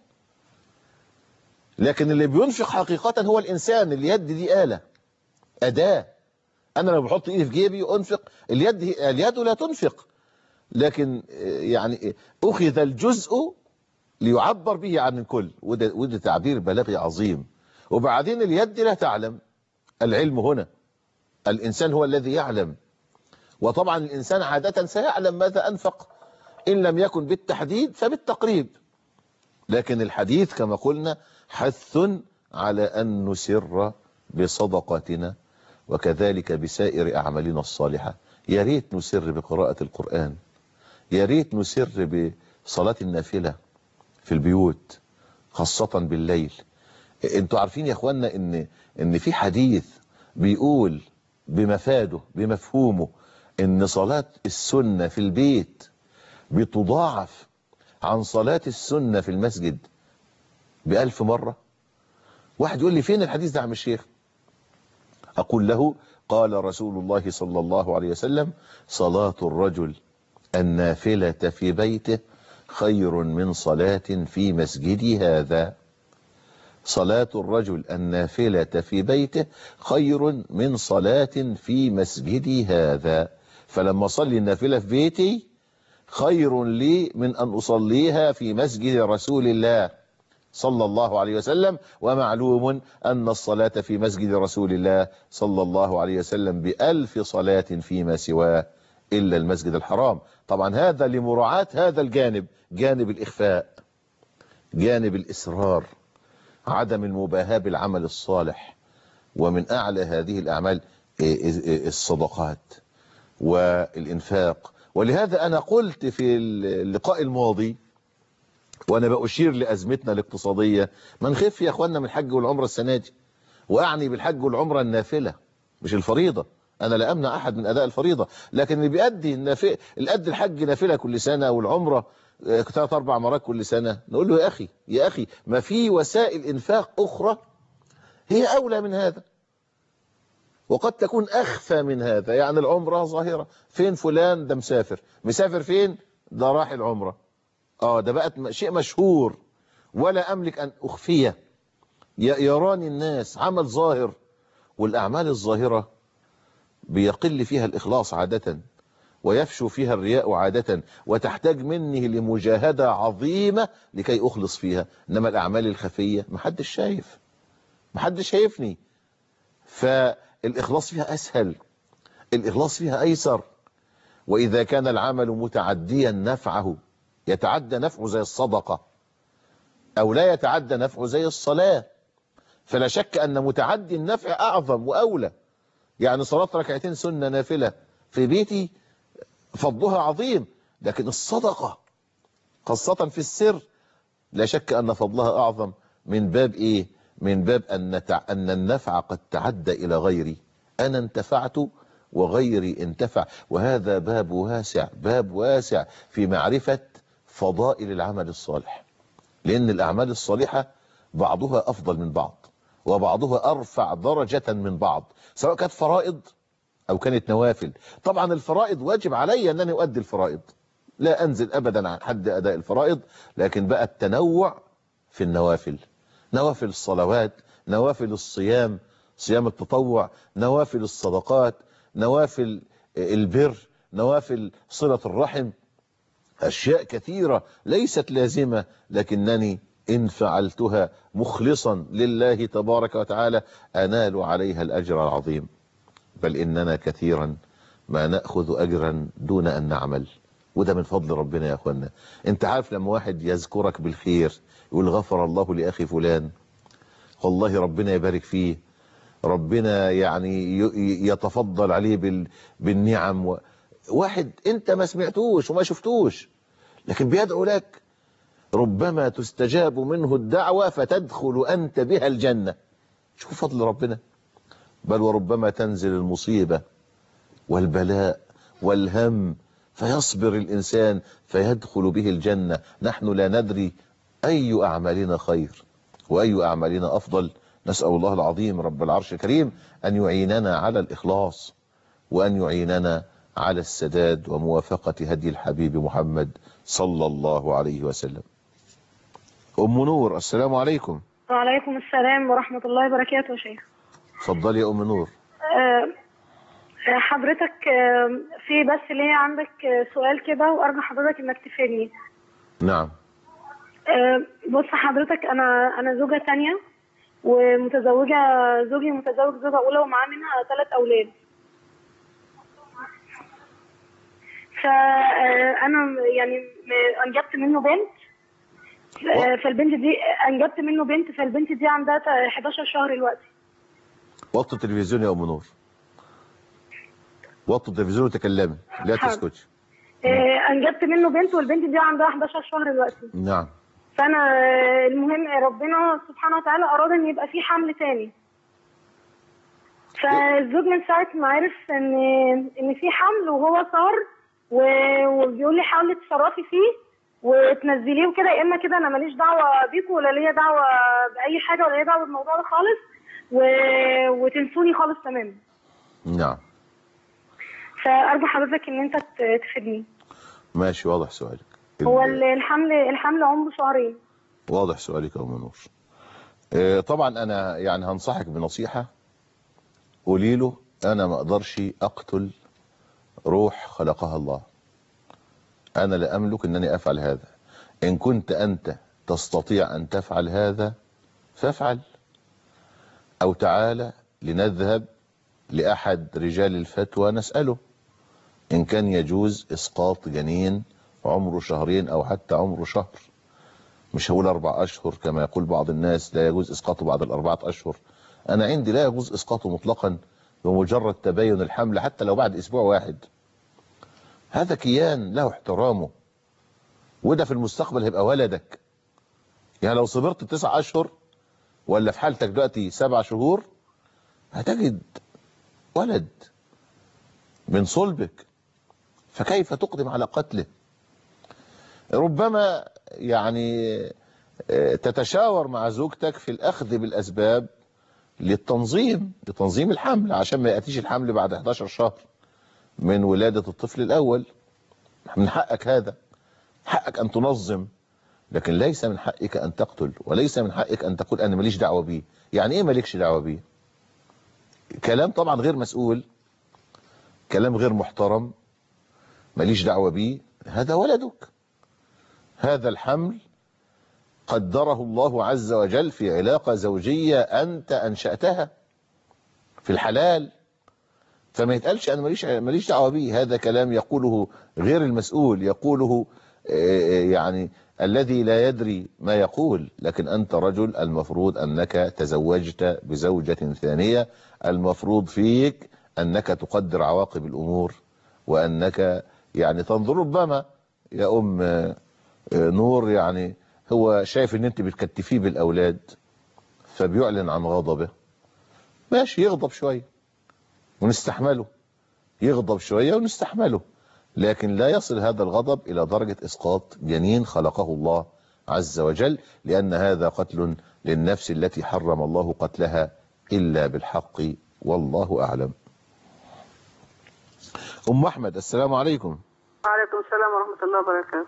Speaker 2: لكن اللي بينفق حقيقة هو الانسان اليد دي آلة أداة انا لو بحط ايدي في جيبي وانفق اليد اليد لا تنفق لكن يعني أخذ الجزء ليعبر به عن الكل وده, وده تعبير بلاغي عظيم وبعدين اليد لا تعلم العلم هنا الإنسان هو الذي يعلم وطبعا الإنسان عادة سيعلم ماذا أنفق إن لم يكن بالتحديد فبالتقريب لكن الحديث كما قلنا حث على أن نسر بصدقاتنا وكذلك بسائر أعمالنا الصالحة يا ريت نسر بقراءة القرآن يا ريت نسر بصلاة النافلة في البيوت خاصة بالليل انتوا عارفين يا اخوانا ان ان في حديث بيقول بمفاده بمفهومه ان صلاة السنة في البيت بتضاعف عن صلاة السنة في المسجد بألف مرة واحد يقول لي فين الحديث ده يا عم الشيخ أقول له قال رسول الله صلى الله عليه وسلم صلاة الرجل النافلة في بيته خير من صلاة في مسجدي هذا صلاة الرجل النافلة في بيته خير من صلاة في مسجدي هذا فلما أصلي النافلة في بيتي خير لي من أن أصليها في مسجد رسول الله صلى الله عليه وسلم ومعلوم أن الصلاة في مسجد رسول الله صلى الله عليه وسلم بألف صلاة فيما سواه إلا المسجد الحرام طبعا هذا لمراعاة هذا الجانب جانب الإخفاء جانب الإسرار عدم المباهاة بالعمل الصالح ومن أعلى هذه الأعمال الصدقات والإنفاق ولهذا أنا قلت في اللقاء الماضي وأنا بأشير لأزمتنا الاقتصادية ما نخف يا أخوانا من الحج والعمرة السنة دي وأعني بالحج والعمرة النافلة مش الفريضة أنا لا أمنع أحد من أداء الفريضة لكن اللي بيأدي النافل الأد الحج نافلة كل سنة والعمرة ثلاث أربع مرات كل سنة نقول له يا أخي يا أخي ما في وسائل إنفاق أخرى هي أولى من هذا وقد تكون أخفى من هذا يعني العمرة ظاهرة فين فلان ده مسافر مسافر فين ده راح العمرة آه ده بقت شيء مشهور ولا أملك أن أخفيه يراني الناس عمل ظاهر والأعمال الظاهرة بيقل فيها الإخلاص عادة ويفشو فيها الرياء عادة وتحتاج مني لمجاهدة عظيمة لكي أخلص فيها إنما الأعمال الخفية محدش شايف محدش شايفني فالإخلاص فيها أسهل الإخلاص فيها أيسر وإذا كان العمل متعديا نفعه يتعدى نفعه زي الصدقة أو لا يتعدى نفعه زي الصلاة فلا شك أن متعدي النفع أعظم وأولى يعني صلاة ركعتين سنة نافلة في بيتي فضلها عظيم لكن الصدقة خاصة في السر لا شك أن فضلها أعظم من باب إيه من باب أن, أن النفع قد تعدى إلى غيري أنا انتفعت وغيري انتفع وهذا باب واسع باب واسع في معرفة فضائل العمل الصالح لأن الأعمال الصالحة بعضها أفضل من بعض وبعضها أرفع درجة من بعض سواء كانت فرائض أو كانت نوافل طبعا الفرائض واجب علي أن أنا أؤدي الفرائض لا أنزل أبدا عن حد أداء الفرائض لكن بقى التنوع في النوافل نوافل الصلوات نوافل الصيام صيام التطوع نوافل الصدقات نوافل البر نوافل صلة الرحم أشياء كثيرة ليست لازمة لكنني إن فعلتها مخلصا لله تبارك وتعالى أنال عليها الأجر العظيم بل إننا كثيرا ما نأخذ أجرا دون أن نعمل وده من فضل ربنا يا أخوانا انت عارف لما واحد يذكرك بالخير يقول غفر الله لأخي فلان والله ربنا يبارك فيه ربنا يعني يتفضل عليه بال... بالنعم و... واحد انت ما سمعتوش وما شفتوش لكن بيدعو لك ربما تستجاب منه الدعوة فتدخل أنت بها الجنة شوف فضل ربنا بل وربما تنزل المصيبة والبلاء والهم فيصبر الإنسان فيدخل به الجنة نحن لا ندري أي أعمالنا خير وأي أعمالنا أفضل نسأل الله العظيم رب العرش الكريم أن يعيننا على الإخلاص وأن يعيننا على السداد وموافقة هدي الحبيب محمد صلى الله عليه وسلم أم نور السلام عليكم
Speaker 11: وعليكم السلام ورحمة الله وبركاته يا شيخ
Speaker 2: اتفضلي يا أم نور
Speaker 11: آه، آه، حضرتك آه، في بس ليه عندك آه، سؤال كده وأرجو حضرتك إنك تفيدني
Speaker 2: نعم
Speaker 11: آه، بص حضرتك أنا أنا زوجة تانية ومتزوجة زوجي متزوج زوجة أولى ومعاه منها ثلاث أولاد فأنا يعني م- أنجبت منه بنت آه، فالبنت دي أنجبت منه بنت فالبنت دي عندها ت- 11 شهر دلوقتي
Speaker 2: وطي التلفزيون يا أم نور وطي التلفزيون وتكلمي لا
Speaker 11: حاضر.
Speaker 2: تسكتي
Speaker 11: آه، أنجبت منه بنت والبنت دي عندها 11 شهر دلوقتي
Speaker 2: نعم
Speaker 11: فانا آه، المهم ربنا سبحانه وتعالى اراد ان يبقى في حمل تاني فالزوج من ساعه ما عرف ان ان في حمل وهو صار و- وبيقول لي حاولي تتصرفي فيه وتنزليه وكده يا اما كده انا ماليش دعوه بيكوا ولا ليا دعوه باي حاجه ولا ليا دعوه بالموضوع ده خالص و... وتنسوني خالص تماما
Speaker 2: نعم
Speaker 11: فارجو حضرتك ان انت ت- تفيدني
Speaker 2: ماشي واضح سؤالك
Speaker 11: هو ال- الحمل الحمل عمره شهرين
Speaker 2: واضح سؤالك يا أم نور آه، طبعا أنا يعني هنصحك بنصيحة قولي له أنا ما أقدرش أقتل روح خلقها الله أنا لا أملك أنني أفعل هذا إن كنت أنت تستطيع أن تفعل هذا فافعل أو تعالى لنذهب لأحد رجال الفتوى نسأله إن كان يجوز إسقاط جنين عمره شهرين أو حتى عمره شهر مش هقول أربع أشهر كما يقول بعض الناس لا يجوز إسقاطه بعد الأربعة أشهر أنا عندي لا يجوز إسقاطه مطلقا بمجرد تبين الحمل حتى لو بعد أسبوع واحد هذا كيان له احترامه وده في المستقبل هيبقى ولدك يعني لو صبرت تسع أشهر ولا في حالتك دلوقتي سبع شهور هتجد ولد من صلبك فكيف تقدم على قتله ربما يعني آه، تتشاور مع زوجتك في الأخذ بالأسباب للتنظيم لتنظيم الحمل عشان ما يأتيش الحمل بعد 11 شهر من ولادة الطفل الأول من حقك هذا حقك أن تنظم لكن ليس من حقك أن تقتل وليس من حقك أن تقول أنا ماليش دعوة بيه يعني إيه مالكش دعوة بيه كلام طبعا غير مسؤول كلام غير محترم ماليش دعوة بيه هذا ولدك هذا الحمل قدره الله عز وجل في علاقة زوجية أنت أنشأتها في الحلال فما يتقالش أنا ماليش ماليش دعوة بيه هذا كلام يقوله غير المسؤول يقوله آه، يعني الذي لا يدري ما يقول لكن أنت رجل المفروض أنك تزوجت بزوجة ثانية المفروض فيك أنك تقدر عواقب الأمور وأنك يعني تنظر ربما يا أم آه، آه، نور يعني هو شايف ان انت بتكتفيه بالاولاد فبيعلن عن غضبه ماشي يغضب شويه ونستحمله يغضب شوية ونستحمله لكن لا يصل هذا الغضب إلى درجة إسقاط جنين خلقه الله عز وجل لأن هذا قتل للنفس التي حرم الله قتلها إلا بالحق والله أعلم أم أحمد السلام عليكم
Speaker 12: وعليكم السلام ورحمة الله وبركاته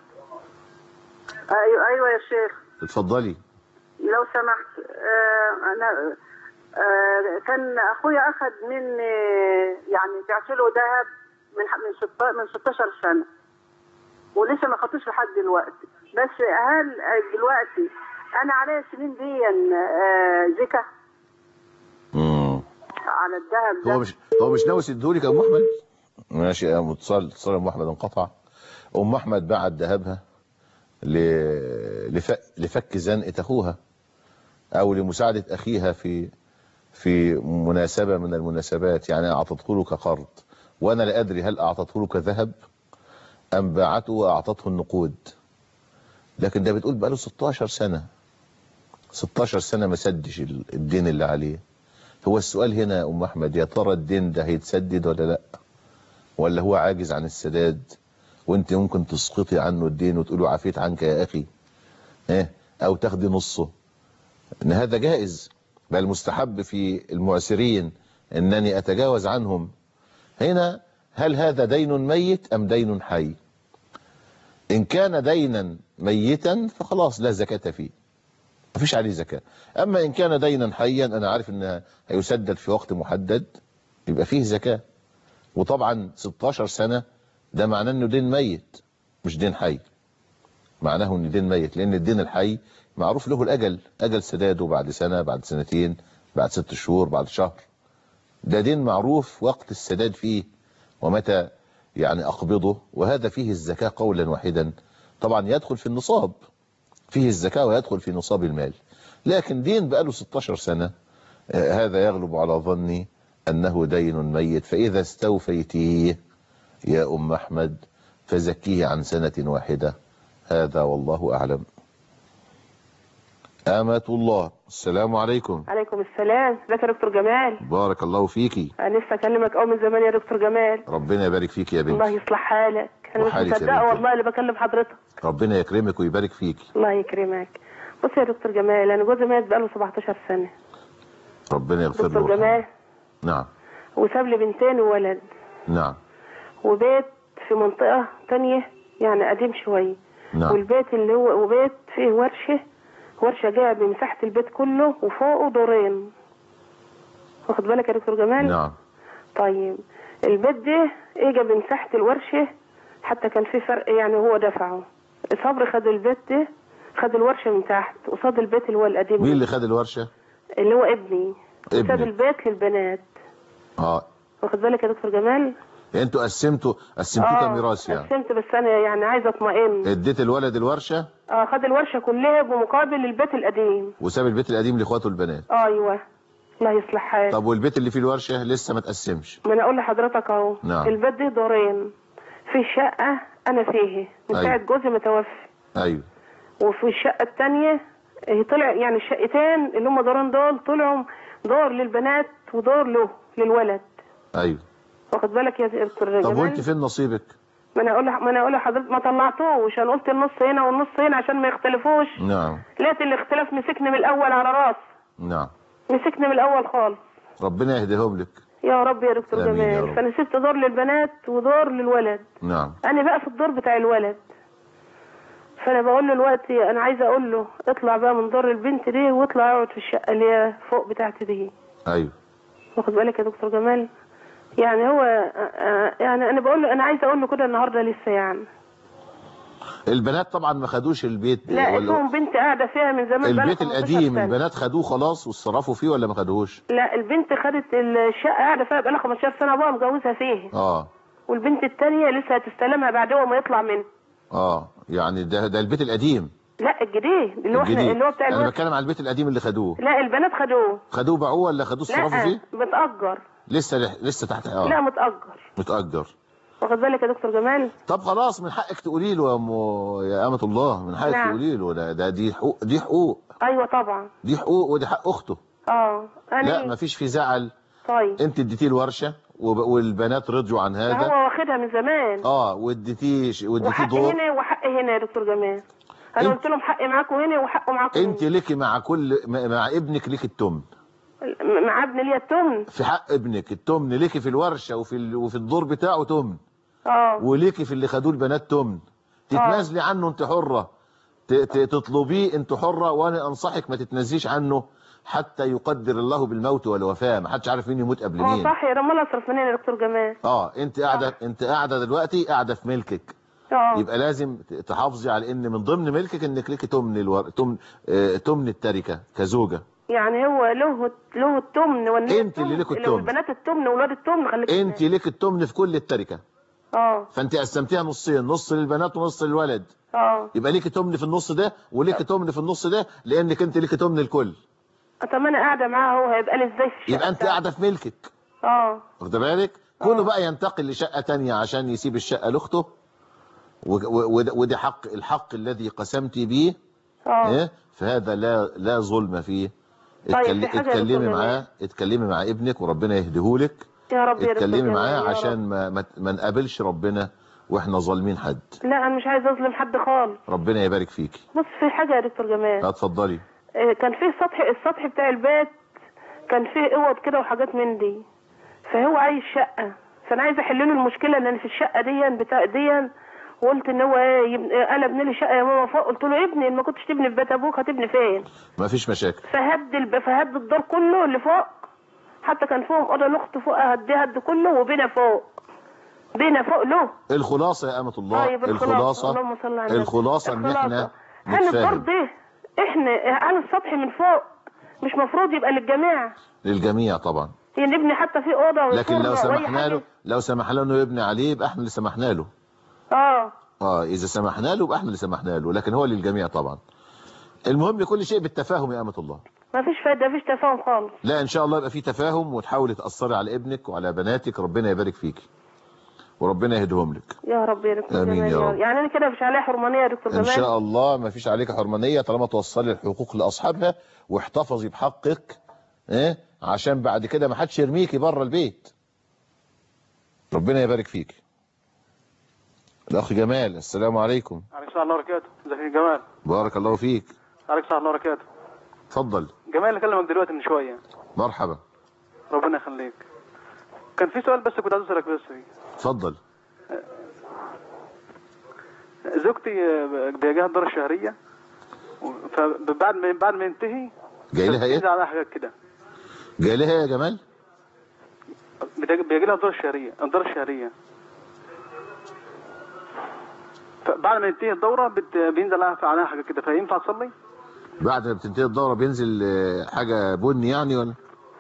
Speaker 12: أيوة, أيوة يا شيخ
Speaker 2: اتفضلي
Speaker 12: لو سمحت آه أنا آه كان أخويا أخذ مني يعني بعت له ذهب من ح- من ست- من 16 سنة ولسه ما خدتوش لحد دلوقتي بس هل دلوقتي أنا عليا السنين دي آه زكاة
Speaker 2: مم.
Speaker 12: على الذهب ده
Speaker 2: هو مش هو مش ناوي يسدهولك يا ام احمد ماشي يا اتصال اتصال ام احمد انقطع ام احمد باعت ذهبها ل... لف... لفك زنقه اخوها او لمساعده اخيها في في مناسبه من المناسبات يعني اعطته له كقرض وانا لا ادري هل اعطته له كذهب ام باعته واعطته النقود لكن ده بتقول بقاله 16 سنه 16 سنه ما سدش ال- الدين اللي عليه هو السؤال هنا يا ام احمد يا ترى الدين ده هيتسدد ولا لا ولا هو عاجز عن السداد وانت ممكن تسقطي عنه الدين وتقولوا عفيت عنك يا اخي ايه او تاخدي نصه ان هذا جائز بل مستحب في المعسرين انني اتجاوز عنهم هنا هل هذا دين ميت ام دين حي ان كان دينا ميتا فخلاص لا زكاة فيه مفيش عليه زكاة أما إن كان دينا حيا أنا عارف أنها هيسدد في وقت محدد يبقى فيه زكاة وطبعا 16 سنة ده معناه أنه دين ميت مش دين حي معناه أنه دين ميت لأن الدين الحي معروف له الأجل أجل سداده بعد سنة بعد سنتين بعد ست شهور بعد شهر ده دين معروف وقت السداد فيه ومتى يعني أقبضه وهذا فيه الزكاة قولا واحدا طبعا يدخل في النصاب فيه الزكاة ويدخل في نصاب المال لكن دين بقاله 16 سنة آه، هذا يغلب على ظني أنه دين ميت فإذا استوفيتيه يا أم أحمد فزكيه عن سنة واحدة هذا والله أعلم آمة الله السلام عليكم
Speaker 13: عليكم السلام ازيك يا دكتور جمال
Speaker 2: بارك الله فيكي
Speaker 13: انا لسه اكلمك اول من زمان يا دكتور جمال
Speaker 2: ربنا يبارك فيك يا
Speaker 13: الله
Speaker 2: بنتي
Speaker 13: يصلح حالك انا مش
Speaker 2: وحالك يا
Speaker 13: مصدقه
Speaker 2: بنتي.
Speaker 13: والله اللي بكلم حضرتك
Speaker 2: ربنا يكرمك ويبارك فيكي
Speaker 13: الله يكرمك بص يا دكتور جمال انا جوزي مات بقاله 17 سنه
Speaker 2: ربنا يغفر له
Speaker 13: دكتور
Speaker 2: ويرحمه.
Speaker 13: جمال
Speaker 2: نعم
Speaker 13: وساب لي بنتين وولد
Speaker 2: نعم
Speaker 13: وبيت في منطقه تانية يعني قديم شويه
Speaker 2: نعم
Speaker 13: والبيت اللي هو وبيت فيه ورشه ورشه جايه بمساحه البيت كله وفوقه دورين واخد بالك يا دكتور جمال
Speaker 2: نعم
Speaker 13: طيب البيت ده اجى بمساحة الورشة حتى كان في فرق يعني هو دفعه صبري خد البيت ده خد الورشة من تحت قصاد البيت اللي هو القديم
Speaker 2: مين اللي خد الورشة
Speaker 13: اللي هو ابني وساب
Speaker 2: ابنك.
Speaker 13: البيت للبنات
Speaker 2: اه
Speaker 13: واخد بالك يا دكتور جمال
Speaker 2: يعني انتوا قسمتوا قسمتوه
Speaker 13: آه،
Speaker 2: كميراث يعني
Speaker 13: قسمت بس انا يعني عايزه اطمئن
Speaker 2: اديت الولد الورشة
Speaker 13: اه خد الورشة كلها بمقابل البيت القديم
Speaker 2: وساب البيت القديم لاخواته البنات
Speaker 13: ايوه الله يصلح حالك
Speaker 2: طب والبيت اللي فيه الورشة لسه ما تقسمش
Speaker 13: ما انا اقول لحضرتك اهو
Speaker 2: نعم.
Speaker 13: البيت ده دورين في شقة انا فيه من
Speaker 2: أيوة.
Speaker 13: ساعة جوزي متوفي
Speaker 2: ايوه
Speaker 13: وفي الشقة التانية هي طلع يعني الشقتين اللي هم دورين دول طلعوا دور للبنات ودور له للولد
Speaker 2: ايوه
Speaker 13: واخد بالك يا دكتور
Speaker 2: طب
Speaker 13: جمال
Speaker 2: وانت فين نصيبك
Speaker 13: ما انا اقول ما انا اقول لحضرتك ما طلعتوش انا قلت النص هنا والنص هنا عشان ما يختلفوش
Speaker 2: نعم
Speaker 13: لقيت الاختلاف مسكني من الاول على راس
Speaker 2: نعم
Speaker 13: مسكني من الاول خالص
Speaker 2: ربنا يهديهم لك
Speaker 13: يا رب يا دكتور
Speaker 2: آمين يا
Speaker 13: جمال
Speaker 2: رب.
Speaker 13: فانا سبت دور للبنات ودور للولد
Speaker 2: نعم
Speaker 13: انا بقى في الدور بتاع الولد فانا بقول له دلوقتي انا عايزه اقول له اطلع بقى من دور البنت دي واطلع اقعد في الشقه اللي هي فوق بتاعتي دي
Speaker 2: ايوه
Speaker 13: واخد بالك يا دكتور جمال يعني هو آه، آه، يعني انا بقول له انا عايزه اقول له كده النهارده لسه يعني
Speaker 2: البنات طبعا ما خدوش البيت
Speaker 13: لا اسمهم بنت قاعده فيها من زمان بقالها
Speaker 2: البيت
Speaker 13: 15
Speaker 2: القديم
Speaker 13: سنة.
Speaker 2: البنات خدوه خلاص واتصرفوا فيه ولا ما خدوهوش
Speaker 13: لا البنت خدت الشقه قاعده فيها بقالها 15 سنه ابوها مجوزها فيه
Speaker 2: اه
Speaker 13: والبنت التانية لسه هتستلمها بعد هو ما يطلع منه
Speaker 2: اه يعني ده ده البيت القديم
Speaker 13: لا الجديد اللي هو احنا
Speaker 2: الجديد
Speaker 13: اللي هو بتاع
Speaker 2: انا
Speaker 13: الوقت
Speaker 2: بتكلم على البيت القديم اللي خدوه
Speaker 13: لا البنات خدوه
Speaker 2: خدوه باعوه ولا خدوه اتصرفوا
Speaker 13: لا
Speaker 2: فيه
Speaker 13: متأجر
Speaker 2: لسه لسه تحت اه
Speaker 13: لا متأجر
Speaker 2: متأجر
Speaker 13: واخد بالك يا دكتور جمال
Speaker 2: طب خلاص من حقك تقولي له يا ام يا امة الله من حقك
Speaker 13: نعم.
Speaker 2: تقولي له ده, ده دي حقوق دي حقوق
Speaker 13: ايوه طبعا
Speaker 2: دي حقوق ودي حق اخته
Speaker 13: اه انا
Speaker 2: لا مفيش في زعل
Speaker 13: طيب
Speaker 2: انت اديتيه الورشه وب- والبنات رضيوا عن
Speaker 13: ده
Speaker 2: هذا
Speaker 13: هو واخدها من زمان
Speaker 2: اه واديتيه ش- واديتيه
Speaker 13: وحق
Speaker 2: دور
Speaker 13: هنا وحق هنا يا دكتور جمال انا قلت لهم حقي معاكم هنا وحقه معاكم
Speaker 2: انت ليكي مع كل مع مع ابنك ليكي التمن
Speaker 13: هنا. مع ابني ليا التمن
Speaker 2: في حق ابنك التمن ليكي في الورشه وفي ال... وفي الدور بتاعه تمن
Speaker 13: اه
Speaker 2: وليكي في اللي خدوه البنات تمن تتنازلي عنه انت حره ت... ت... تطلبيه انت حره وانا انصحك ما تتنازليش عنه حتى يقدر الله بالموت والوفاه ما حدش عارف مين يموت قبل
Speaker 13: اه
Speaker 2: مين
Speaker 13: صح يا رمال اصرف منين يا دكتور جمال
Speaker 2: اه انت قاعده انت قاعده دلوقتي قاعده في ملكك
Speaker 13: اه
Speaker 2: يبقى لازم ت- تحافظي على ان من ضمن ملكك انك ليكي تمن الور... تمن آه، تمن التركه كزوجه
Speaker 13: يعني هو له له التمن والنية
Speaker 2: انت اللي ليكوا
Speaker 13: التمن
Speaker 2: التمن.
Speaker 13: البنات التمن واولاد التمن خليك
Speaker 2: انت ليك التمن في كل التركه
Speaker 13: اه
Speaker 2: فانت قسمتيها نصين نص للبنات ونص للولد
Speaker 13: اه
Speaker 2: يبقى ليك تمن في النص ده وليك تمن في النص ده لانك انت ليك تمن الكل
Speaker 13: طب ما انا قاعده معاه هو هيبقى لي ازاي في الشقه
Speaker 2: يبقى انت قاعده في ملكك
Speaker 13: اه
Speaker 2: واخده بالك كونه بقى ينتقل لشقه تانية عشان يسيب الشقه لاخته و- و- وده وده حق الحق الذي قسمتي بيه
Speaker 13: اه
Speaker 2: إيه؟ فهذا لا لا ظلم فيه
Speaker 13: طيب،
Speaker 2: اتكل-
Speaker 13: في حاجة يا
Speaker 2: اتكلمي
Speaker 13: دكتور
Speaker 2: معاه اتكلمي مع ابنك وربنا يهديهولك
Speaker 13: يا رب يا دكتور
Speaker 2: اتكلمي
Speaker 13: جمال،
Speaker 2: معاه
Speaker 13: يا رب.
Speaker 2: عشان ما ما, ما نقابلش ربنا واحنا ظالمين حد
Speaker 13: لا انا مش عايزه اظلم حد خالص
Speaker 2: ربنا يبارك فيكي
Speaker 13: بص في حاجه يا دكتور جمال
Speaker 2: اتفضلي
Speaker 13: آه، كان فيه سطح السطح بتاع البيت كان فيه اوض كده وحاجات من دي فهو عايز شقه فانا عايزه احل له المشكله ان انا في الشقه دي بتاع دي وقلت ان هو ايه يبن- آه، قال ابني لي شقه يا ماما فوق قلت له ابني ما كنتش تبني في بيت ابوك هتبني فين
Speaker 2: ما فيش مشاكل
Speaker 13: فهد الب... فهد الدور كله اللي فوق حتى كان فوق اوضه لاخته فوق هديها هد كله وبينا فوق بينا فوق له
Speaker 2: الخلاصة يا أمة الله
Speaker 13: طيب
Speaker 2: الخلاصة
Speaker 13: اللهم صل على النبي.
Speaker 2: الخلاصة إن إحنا
Speaker 13: هل الدور
Speaker 2: نتفاهم
Speaker 13: ده احنا على السطح من فوق مش مفروض يبقى للجميع
Speaker 2: للجميع طبعا
Speaker 13: يعني نبني حتى في اوضه
Speaker 2: لكن لو
Speaker 13: وفرن وأي
Speaker 2: سمحنا
Speaker 13: حاجة.
Speaker 2: له لو سمحنا له إنه يبني عليه يبقى إحنا اللي سمحنا له
Speaker 13: اه
Speaker 2: اه إذا سمحنا له يبقى إحنا اللي سمحنا له لكن هو للجميع طبعا المهم كل شيء بالتفاهم يا أمة الله
Speaker 13: ما فيش فايده ما فيش تفاهم خالص
Speaker 2: لا إن شاء الله يبقى في تفاهم وتحاولي تأثري على ابنك وعلى بناتك ربنا يبارك فيكي وربنا يهديهم لك
Speaker 13: يا رب يا دكتور
Speaker 2: آمين
Speaker 13: جمال
Speaker 2: يا
Speaker 13: يا
Speaker 2: رب.
Speaker 13: يعني انا كده مش عليها حرمانيه يا دكتور
Speaker 2: ان
Speaker 13: جمال
Speaker 2: شاء الله ما فيش عليك حرمانيه طالما توصلي الحقوق لاصحابها واحتفظي بحقك ايه عشان بعد كده ما حدش يرميكي بره البيت ربنا يبارك فيك الاخ جمال السلام عليكم
Speaker 4: عليك السلام الله وبركاته ازيك يا جمال
Speaker 2: بارك الله فيك
Speaker 4: عليك السلام الله وبركاته
Speaker 2: اتفضل
Speaker 4: جمال اللي كلمك دلوقتي من شويه
Speaker 2: مرحبا
Speaker 4: ربنا يخليك كان في سؤال بس كنت عايز اسالك بس فيه
Speaker 2: اتفضل
Speaker 4: زوجتي آه، بيجيها الدورة الشهرية و- فبعد ما بعد ما ينتهي
Speaker 2: جاي لها ايه
Speaker 4: بتنزل على حاجات كده
Speaker 2: جاي لها إيه يا جمال
Speaker 4: بتج- بيجي لها الدورة الشهرية الدورة الشهرية فبعد ما ينتهي الدورة بت... بينزل عليها عليها حاجة كده فينفع تصلي؟
Speaker 2: بعد ما بتنتهي الدوره بينزل آه، حاجه بني يعني ولا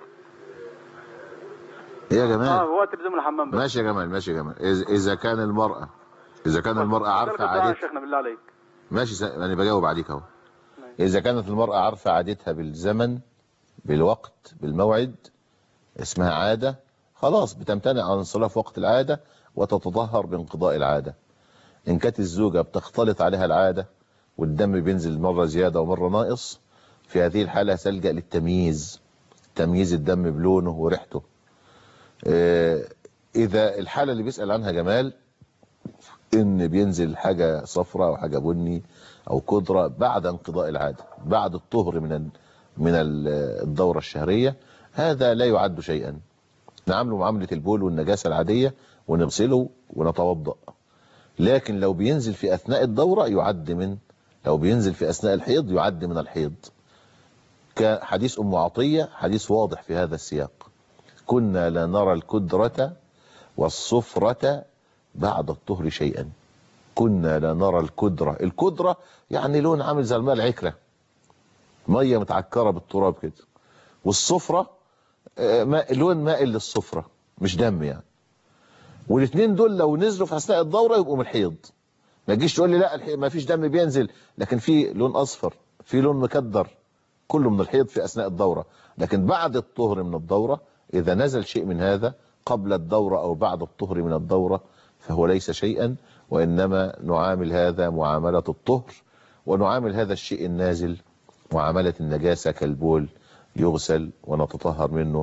Speaker 2: ايه يا جمال
Speaker 4: اه وقت لزوم الحمام بس
Speaker 2: ماشي يا جمال ماشي يا جمال إذا- اذا كان المراه اذا كان المراه عارفه
Speaker 4: ذلك الدعاء يا
Speaker 2: عادتها
Speaker 4: شيخنا بالله عليك
Speaker 2: ماشي س- انا بجاوب عليك اهو اذا كانت المراه عارفه عادتها بالزمن بالوقت بالموعد اسمها عاده خلاص بتمتنع عن انصراف وقت العاده وتتطهر بانقضاء العاده ان كانت الزوجه بتختلط عليها العاده والدم بينزل مره زياده ومره ناقص في هذه الحاله تلجا للتمييز تمييز الدم بلونه وريحته آه، اذا الحاله اللي بيسال عنها جمال ان بينزل حاجه صفراء او حاجه بني او كدره بعد انقضاء العاده بعد الطهر من ال- من ال- الدوره الشهريه هذا لا يعد شيئا نعامله معامله البول والنجاسه العاديه ونغسله ونتوضا لكن لو بينزل في اثناء الدوره يعد من لو بينزل في اثناء الحيض يعد من الحيض كحديث ام عطيه حديث واضح في هذا السياق كنا لا نرى الكدره والصفره بعد الطهر شيئا كنا لا نرى الكدرة الكدرة يعني لون عامل زي الماء العكرة مية متعكرة بالتراب كده والصفرة آه، ماء لون مائل للصفرة مش دم يعني والاثنين دول لو نزلوا في اثناء الدورة يبقوا من الحيض ما تجيش تقول لي لا الحي- ما فيش دم بينزل لكن في لون اصفر في لون مكدر كله من الحيض في اثناء الدورة لكن بعد الطهر من الدورة اذا نزل شيء من هذا قبل الدورة او بعد الطهر من الدورة فهو ليس شيئا وانما نعامل هذا معاملة الطهر ونعامل هذا الشيء النازل معاملة النجاسة كالبول يغسل ونتطهر منه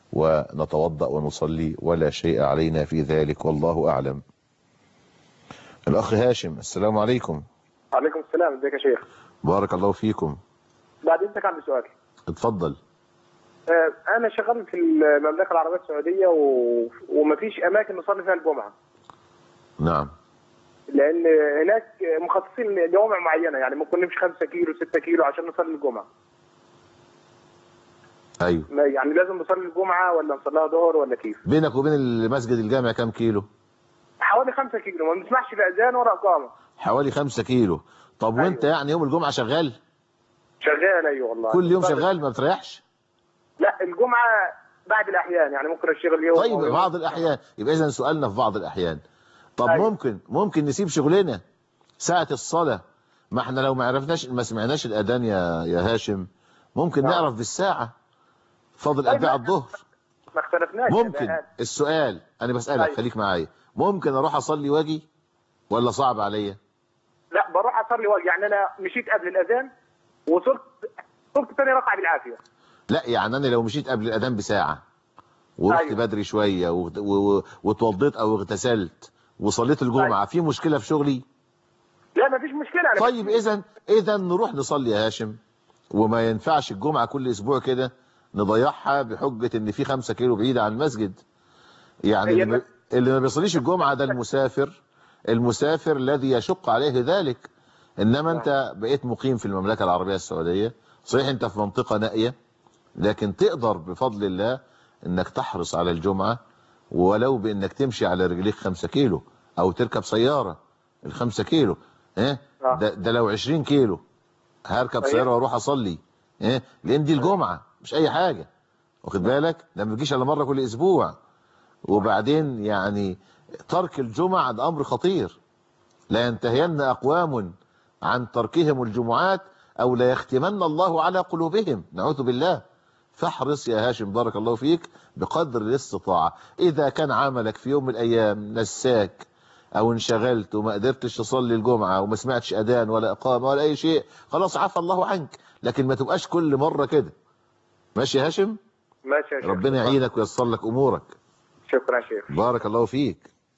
Speaker 2: ونتوضأ ونصلي ولا شيء علينا في ذلك والله أعلم الأخ هاشم السلام عليكم
Speaker 14: عليكم السلام ازيك يا شيخ
Speaker 2: بارك الله فيكم
Speaker 14: بعد اذنك عندي سؤال
Speaker 2: اتفضل
Speaker 14: آه، انا شغال في المملكه العربيه السعوديه و... ومفيش اماكن نصلي فيها الجمعه
Speaker 2: نعم
Speaker 14: لان هناك مخصصين لجوامع معينه يعني ممكن نمشي 5 كيلو 6 كيلو عشان نصلي الجمعه
Speaker 2: أيوه
Speaker 14: ما- يعني لازم نصلي الجمعه ولا نصليها ظهر ولا كيف
Speaker 2: بينك وبين المسجد الجامع كام كيلو
Speaker 14: حوالي 5 كيلو ما بنسمعش لا اذان ولا اقامه
Speaker 2: حوالي خمسة كيلو طب وانت يعني يوم الجمعة شغال
Speaker 14: شغال ايوه والله
Speaker 2: كل يوم
Speaker 14: بس-
Speaker 2: شغال ما بتريحش
Speaker 14: لا الجمعه بعد الاحيان يعني ممكن اشتغل يوم
Speaker 2: طيب
Speaker 14: أو يوم.
Speaker 2: بعض الأحيان يبقى إذا سؤالنا في بعض الأحيان طب ممكن ممكن نسيب شغلنا ساعة الصلاة ما احنا لو ما عرفناش ما سمعناش الأذان يا يا هاشم ممكن نعرف بالساعة فاضل قد ايه على الظهر
Speaker 14: ما اختلفناش
Speaker 2: ممكن
Speaker 14: يا
Speaker 2: السؤال أنا بسألك
Speaker 14: أيوة.
Speaker 2: خليك معايا ممكن أروح أصلي واجي ولا صعب عليا
Speaker 14: لا بروح اصلي واجي يعني انا مشيت قبل الاذان وصلت صرت ثاني ركعه بالعافيه
Speaker 2: لا يعني أنا لو مشيت قبل الأذان بساعة ورحت
Speaker 14: أيوة.
Speaker 2: بدري شوية و- و- واتوضيت أو اغتسلت وصليت الجمعة في مشكلة في شغلي
Speaker 14: لا ما فيش مشكله أنا
Speaker 2: طيب اذا اذا نروح نصلي يا هاشم وما ينفعش الجمعة كل اسبوع كده نضيعها بحجة ان في خمسة كيلو بعيدة عن المسجد يعني اللي ما- اللي ما بيصليش الجمعة ده المسافر المسافر الذي يشق عليه ذلك انما انت بقيت مقيم في المملكة العربية السعودية صحيح انت في منطقة نائية لكن تقدر بفضل الله انك تحرص على الجمعة ولو بانك تمشي على رجليك خمسة كيلو او تركب سيارة الخمسة كيلو اه ده, ده لو 20 كيلو هركب
Speaker 14: صحيح.
Speaker 2: سيارة واروح اصلي اه لان دي الجمعة مش اي حاجة واخد بالك ده ما بيجيش الا مرة كل اسبوع وبعدين يعني ترك الجمعة ده امر خطير لا ينتهين اقوام عن تركهم الجمعات او لا يختمن الله على قلوبهم نعوذ بالله فاحرص يا هاشم بارك الله فيك بقدر الاستطاعة اذا كان عملك في يوم من الايام نساك او انشغلت وما قدرتش تصلي الجمعة وما سمعتش اذان ولا اقامة ولا اي شيء خلاص عفى الله عنك لكن ما تبقاش كل مرة كده ماشي يا هاشم
Speaker 14: ماشي يا شيخ
Speaker 2: ربنا يعينك وييسر لك امورك
Speaker 14: شكرا يا شيخ
Speaker 2: بارك الله فيك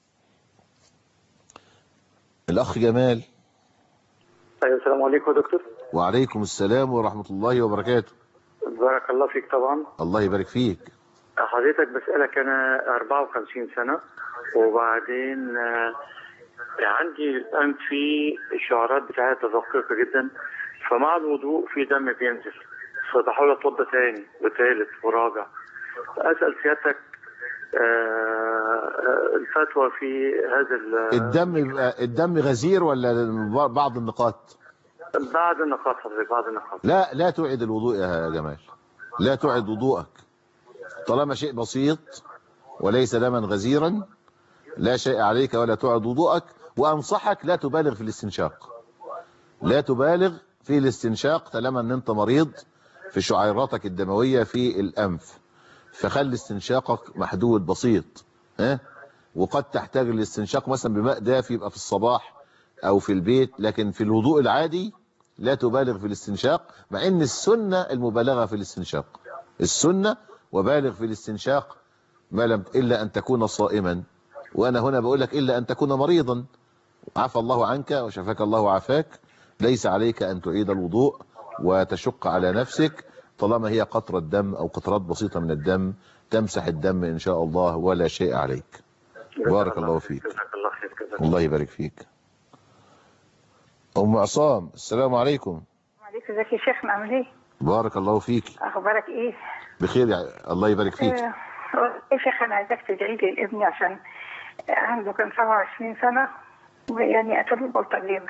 Speaker 2: الاخ جمال
Speaker 15: ايوه السلام عليكم يا دكتور
Speaker 2: وعليكم السلام ورحمة الله وبركاته
Speaker 15: بارك الله فيك طبعا
Speaker 2: الله يبارك فيك
Speaker 15: حضرتك بسألك أنا 54 سنة وبعدين آه، عندي الآن في الشعرات بتاعتي دقيقة جدا فمع الوضوء في دم بينزل فبحاول أتوضى تاني وتالت ورابع أسأل سيادتك آه، آه، الفتوى في هذا ال-
Speaker 2: الدم بيبقى الدم غزير ولا بعض النقاط
Speaker 15: بعد النقاط حضرتك بعد النقاط
Speaker 2: لا لا تعد الوضوء يا جمال لا تعد وضوءك طالما شيء بسيط وليس دما غزيرا لا شيء عليك ولا تعد وضوءك وأنصحك لا تبالغ في الاستنشاق لا تبالغ في الاستنشاق طالما ان انت مريض في شعيراتك الدموية في الأنف فخلي استنشاقك محدود بسيط ها وقد تحتاج الاستنشاق مثلا بماء دافي يبقى في الصباح او في البيت لكن في الوضوء العادي لا تبالغ في الاستنشاق مع ان السنة المبالغة في الاستنشاق السنة وبالغ في الاستنشاق ما لم الا ان تكون صائما وانا هنا بقول لك الا ان تكون مريضا عفى الله عنك وشفاك الله وعافاك ليس عليك ان تعيد الوضوء وتشق على نفسك طالما هي قطرة دم او قطرات بسيطة من الدم تمسح الدم ان شاء الله ولا شيء عليك بارك الله فيك
Speaker 15: جزاك الله خير جزاك
Speaker 2: الله يبارك فيك ام عصام السلام عليكم
Speaker 16: عليك ازيك يا شيخ عامل ايه؟
Speaker 2: بارك الله فيك
Speaker 16: اخبارك ايه؟
Speaker 2: بخير يا الله يبارك فيك
Speaker 16: آه، يا شيخ انا عايزاك تدعي لي لابني عشان عنده كان 27 سنه ويعني قتل البلطجيه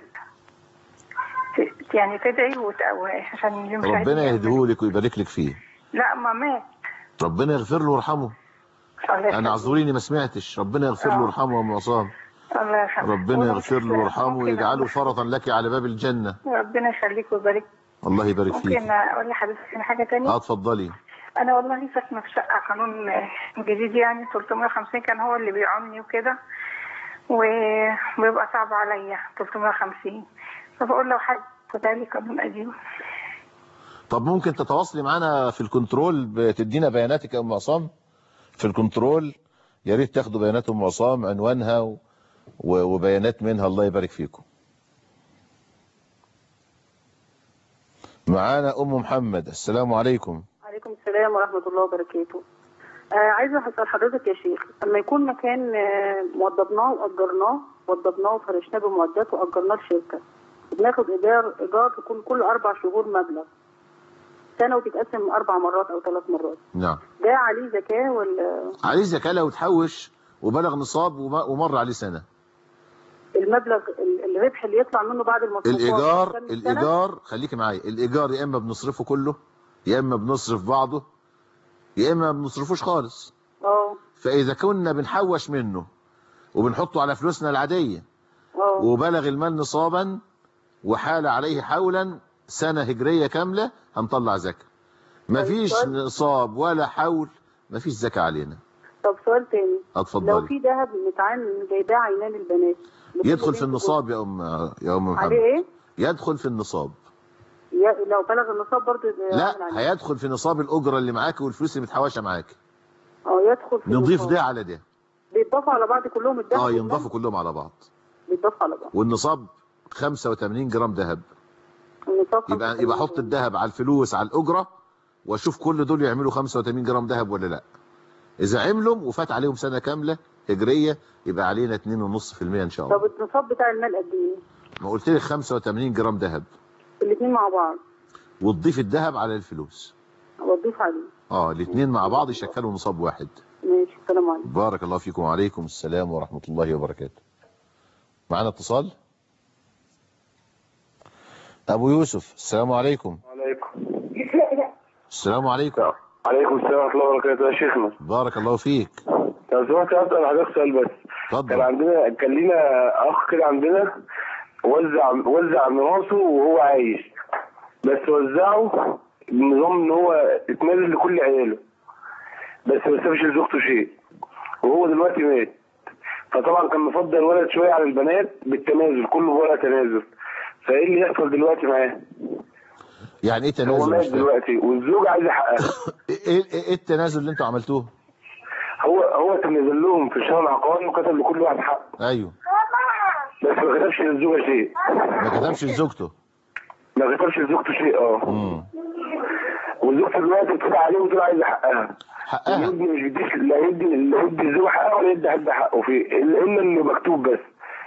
Speaker 16: ت- يعني تدعي وت... عشان يمشي
Speaker 2: ربنا يهديهولك ويبارك لك فيه
Speaker 16: لا ما مات
Speaker 2: ربنا يغفر له ويرحمه
Speaker 16: الله
Speaker 2: انا اعذريني ما سمعتش ربنا يغفر له ويرحمه يا ام عصام
Speaker 16: الله يخليك
Speaker 2: ربنا يغفر له ويرحمه ويجعله فرطا لك على باب الجنة
Speaker 16: ربنا يخليك ويبارك
Speaker 2: الله يبارك فيك
Speaker 16: ممكن اقول لحضرتك على حاجه تانية
Speaker 2: اه اتفضلي
Speaker 16: انا والله ساكنه في شقه قانون جديد يعني 350 كان هو اللي بيعمني وكده وبيبقى صعب عليا 350 فبقول لو حد فتح لي قانون قديم
Speaker 2: طب ممكن تتواصلي معانا في الكنترول بتدينا بياناتك يا ام عصام في الكنترول يا ريت تاخدوا بيانات ام عصام عنوانها و... و- وبيانات منها الله يبارك فيكم معانا ام محمد السلام عليكم
Speaker 12: عليكم السلام ورحمة الله وبركاته آه عايزة أسأل حضرتك يا شيخ لما يكون مكان آه موضبناه وأجرناه وضبناه وفرشناه بمعدات وأجرناه لشركة بناخد إيجار إيجار تكون كل أربع شهور مبلغ سنة وتتقسم أربع مرات أو ثلاث مرات
Speaker 2: نعم
Speaker 12: ده عليه زكاة ولا
Speaker 2: عليه زكاه لو تحوش وبلغ نصاب وم- ومر عليه سنه
Speaker 12: المبلغ ال- الربح اللي يطلع منه بعد المصروفات
Speaker 2: الايجار
Speaker 12: كام سنة؟
Speaker 2: الايجار خليكي معايا الايجار يا اما بنصرفه كله يا اما بنصرف بعضه يا اما ما بنصرفوش خالص
Speaker 12: اه
Speaker 2: فاذا كنا بنحوش منه وبنحطه على فلوسنا العاديه
Speaker 12: اه
Speaker 2: وبلغ المال نصابا وحال عليه حولا سنه هجريه كامله هنطلع زكاه مفيش
Speaker 12: طيب.
Speaker 2: نصاب ولا حول مفيش زكاه علينا
Speaker 12: طب سؤال تاني لو
Speaker 2: اتفضلي
Speaker 12: في ذهب متعان جايباه عينان البنات
Speaker 2: يدخل في النصاب يا ام يا ام محمد
Speaker 12: عليه ايه؟
Speaker 2: يدخل في النصاب
Speaker 12: ي- لو بلغ النصاب برضه يبقى عامل عليه.
Speaker 2: لا هيدخل في نصاب الاجره اللي معاك والفلوس اللي متحوشه معاك
Speaker 12: اه يدخل في
Speaker 2: نضيف
Speaker 12: النصاب.
Speaker 2: ده على ده
Speaker 12: بيتضافوا على بعض كلهم الذهب
Speaker 2: اه
Speaker 12: والمال
Speaker 2: ينضافوا كلهم على بعض
Speaker 12: بيتضافوا على بعض
Speaker 2: والنصاب 85 جرام ذهب
Speaker 12: النصاب
Speaker 2: يبقى يبقى احط الذهب على الفلوس على الاجره واشوف كل دول يعملوا 85 جرام ذهب ولا لا اذا عملوا وفات عليهم سنه كامله هجريه يبقى علينا 2.5% ان شاء الله
Speaker 12: طب النصاب بتاع المال قد ايه؟
Speaker 2: ما قلت لك 85 جرام ذهب
Speaker 12: الاثنين مع بعض
Speaker 2: وتضيف الذهب على الفلوس
Speaker 12: واضيف عليه
Speaker 2: اه الاثنين مع بعض يشكلوا نصاب واحد
Speaker 12: ماشي السلام عليكم
Speaker 2: بارك الله فيكم وعليكم السلام ورحمة الله وبركاته معنا اتصال أبو يوسف السلام عليكم
Speaker 17: عليكم
Speaker 2: السلام عليكم
Speaker 17: عليكم السلام ورحمة الله وبركاته يا شيخنا
Speaker 2: بارك الله فيك
Speaker 17: لو سمحت أسأل حضرتك سؤال بس
Speaker 2: اتفضل
Speaker 17: كان عندنا كان لينا أخ كده عندنا وزع وزع ميراثه وهو عايش بس وزعه بنظام إن هو اتنازل لكل عياله بس ما سابش لزوجته شيء وهو دلوقتي مات فطبعا كان مفضل الولد شوية على البنات بالتنازل كله ولا تنازل فايه اللي يحصل دلوقتي معاه؟
Speaker 2: يعني ايه
Speaker 17: هو
Speaker 2: تنازل
Speaker 17: مات
Speaker 2: مش فاهم.
Speaker 17: دلوقتي والزوج عايز يحققها
Speaker 2: ايه ايه إيه التنازل اللي انتوا عملتوه
Speaker 17: هو هو تنزل لهم في الشهر العقاري وكتب لكل واحد حق
Speaker 2: ايوه
Speaker 17: بس ما كتبش للزوجه شيء
Speaker 2: ما كتبش لزوجته
Speaker 17: ما كتبش لزوجته شيء اه
Speaker 2: امم
Speaker 17: وزوجته دلوقتي بتدعي عليه وتقول عايزه حقها
Speaker 2: حقها
Speaker 17: الابن مش بيديش لا يدي لا يدي الزوج حقها ولا يدي حد حقه فيه الا إلا انه مكتوب بس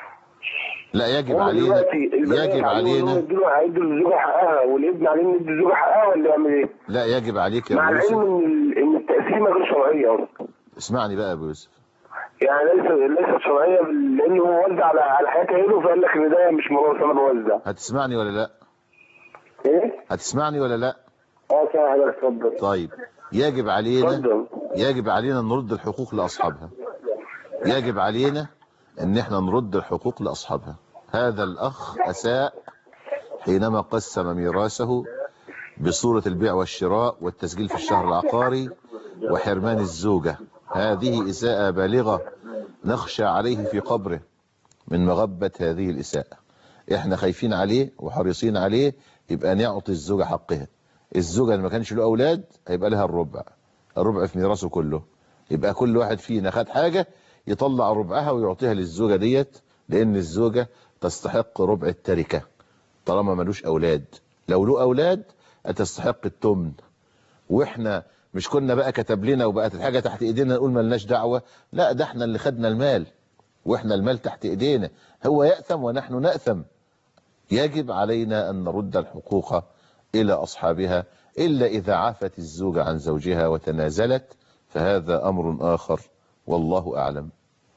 Speaker 2: لا يجب
Speaker 17: هو
Speaker 2: علينا
Speaker 17: دلوقتي البنات
Speaker 2: يجب
Speaker 17: عليهم إنهم
Speaker 2: علينا
Speaker 17: يدوا هيدوا للزوجه حقها والابن عليه انه يدي الزوجه حقها ولا يعمل ايه؟
Speaker 2: لا يجب عليك يا
Speaker 17: مع
Speaker 2: ابو
Speaker 17: العلم
Speaker 2: يوسف
Speaker 17: ان ال- ان التقسيمه غير شرعيه اصلا
Speaker 2: اسمعني بقى يا ابو يوسف
Speaker 17: يعني ليست ليست شرعيه بال- لانه هو وزع على على حياه عياله فقال لك ان ده مش ميراث انا بوزع
Speaker 2: هتسمعني ولا لا
Speaker 17: ايه؟
Speaker 2: هتسمعني ولا لا
Speaker 17: اه سامع حضرتك اتفضل
Speaker 2: طيب يجب علينا
Speaker 17: اتفضل
Speaker 2: يجب علينا نرد الحقوق لأصحابها يجب علينا ان احنا نرد الحقوق لأصحابها هذا الأخ أساء حينما قسم ميراثه بصورة البيع والشراء والتسجيل في الشهر العقاري وحرمان الزوجة هذه إساءة بالغة نخشى عليه في قبره من مغبة هذه الإساءة احنا خايفين عليه وحريصين عليه يبقى نعطي الزوجة حقها الزوجة اللي ما كانش له أولاد هيبقى لها الربع الربع في ميراثه كله يبقى كل واحد فينا خد حاجة يطلع ربعها ويعطيها للزوجة ديت لأن الزوجة تستحق ربع التركة طالما ملوش أولاد لو له أولاد هتستحق التمن واحنا مش كنا بقى كتب لنا وبقت الحاجة تحت ايدينا نقول ملناش دعوة لا ده احنا اللي خدنا المال واحنا المال تحت ايدينا هو يأثم ونحن نأثم يجب علينا أن نرد الحقوق إلى أصحابها إلا إذا عافت الزوجة عن زوجها وتنازلت فهذا أمر آخر والله أعلم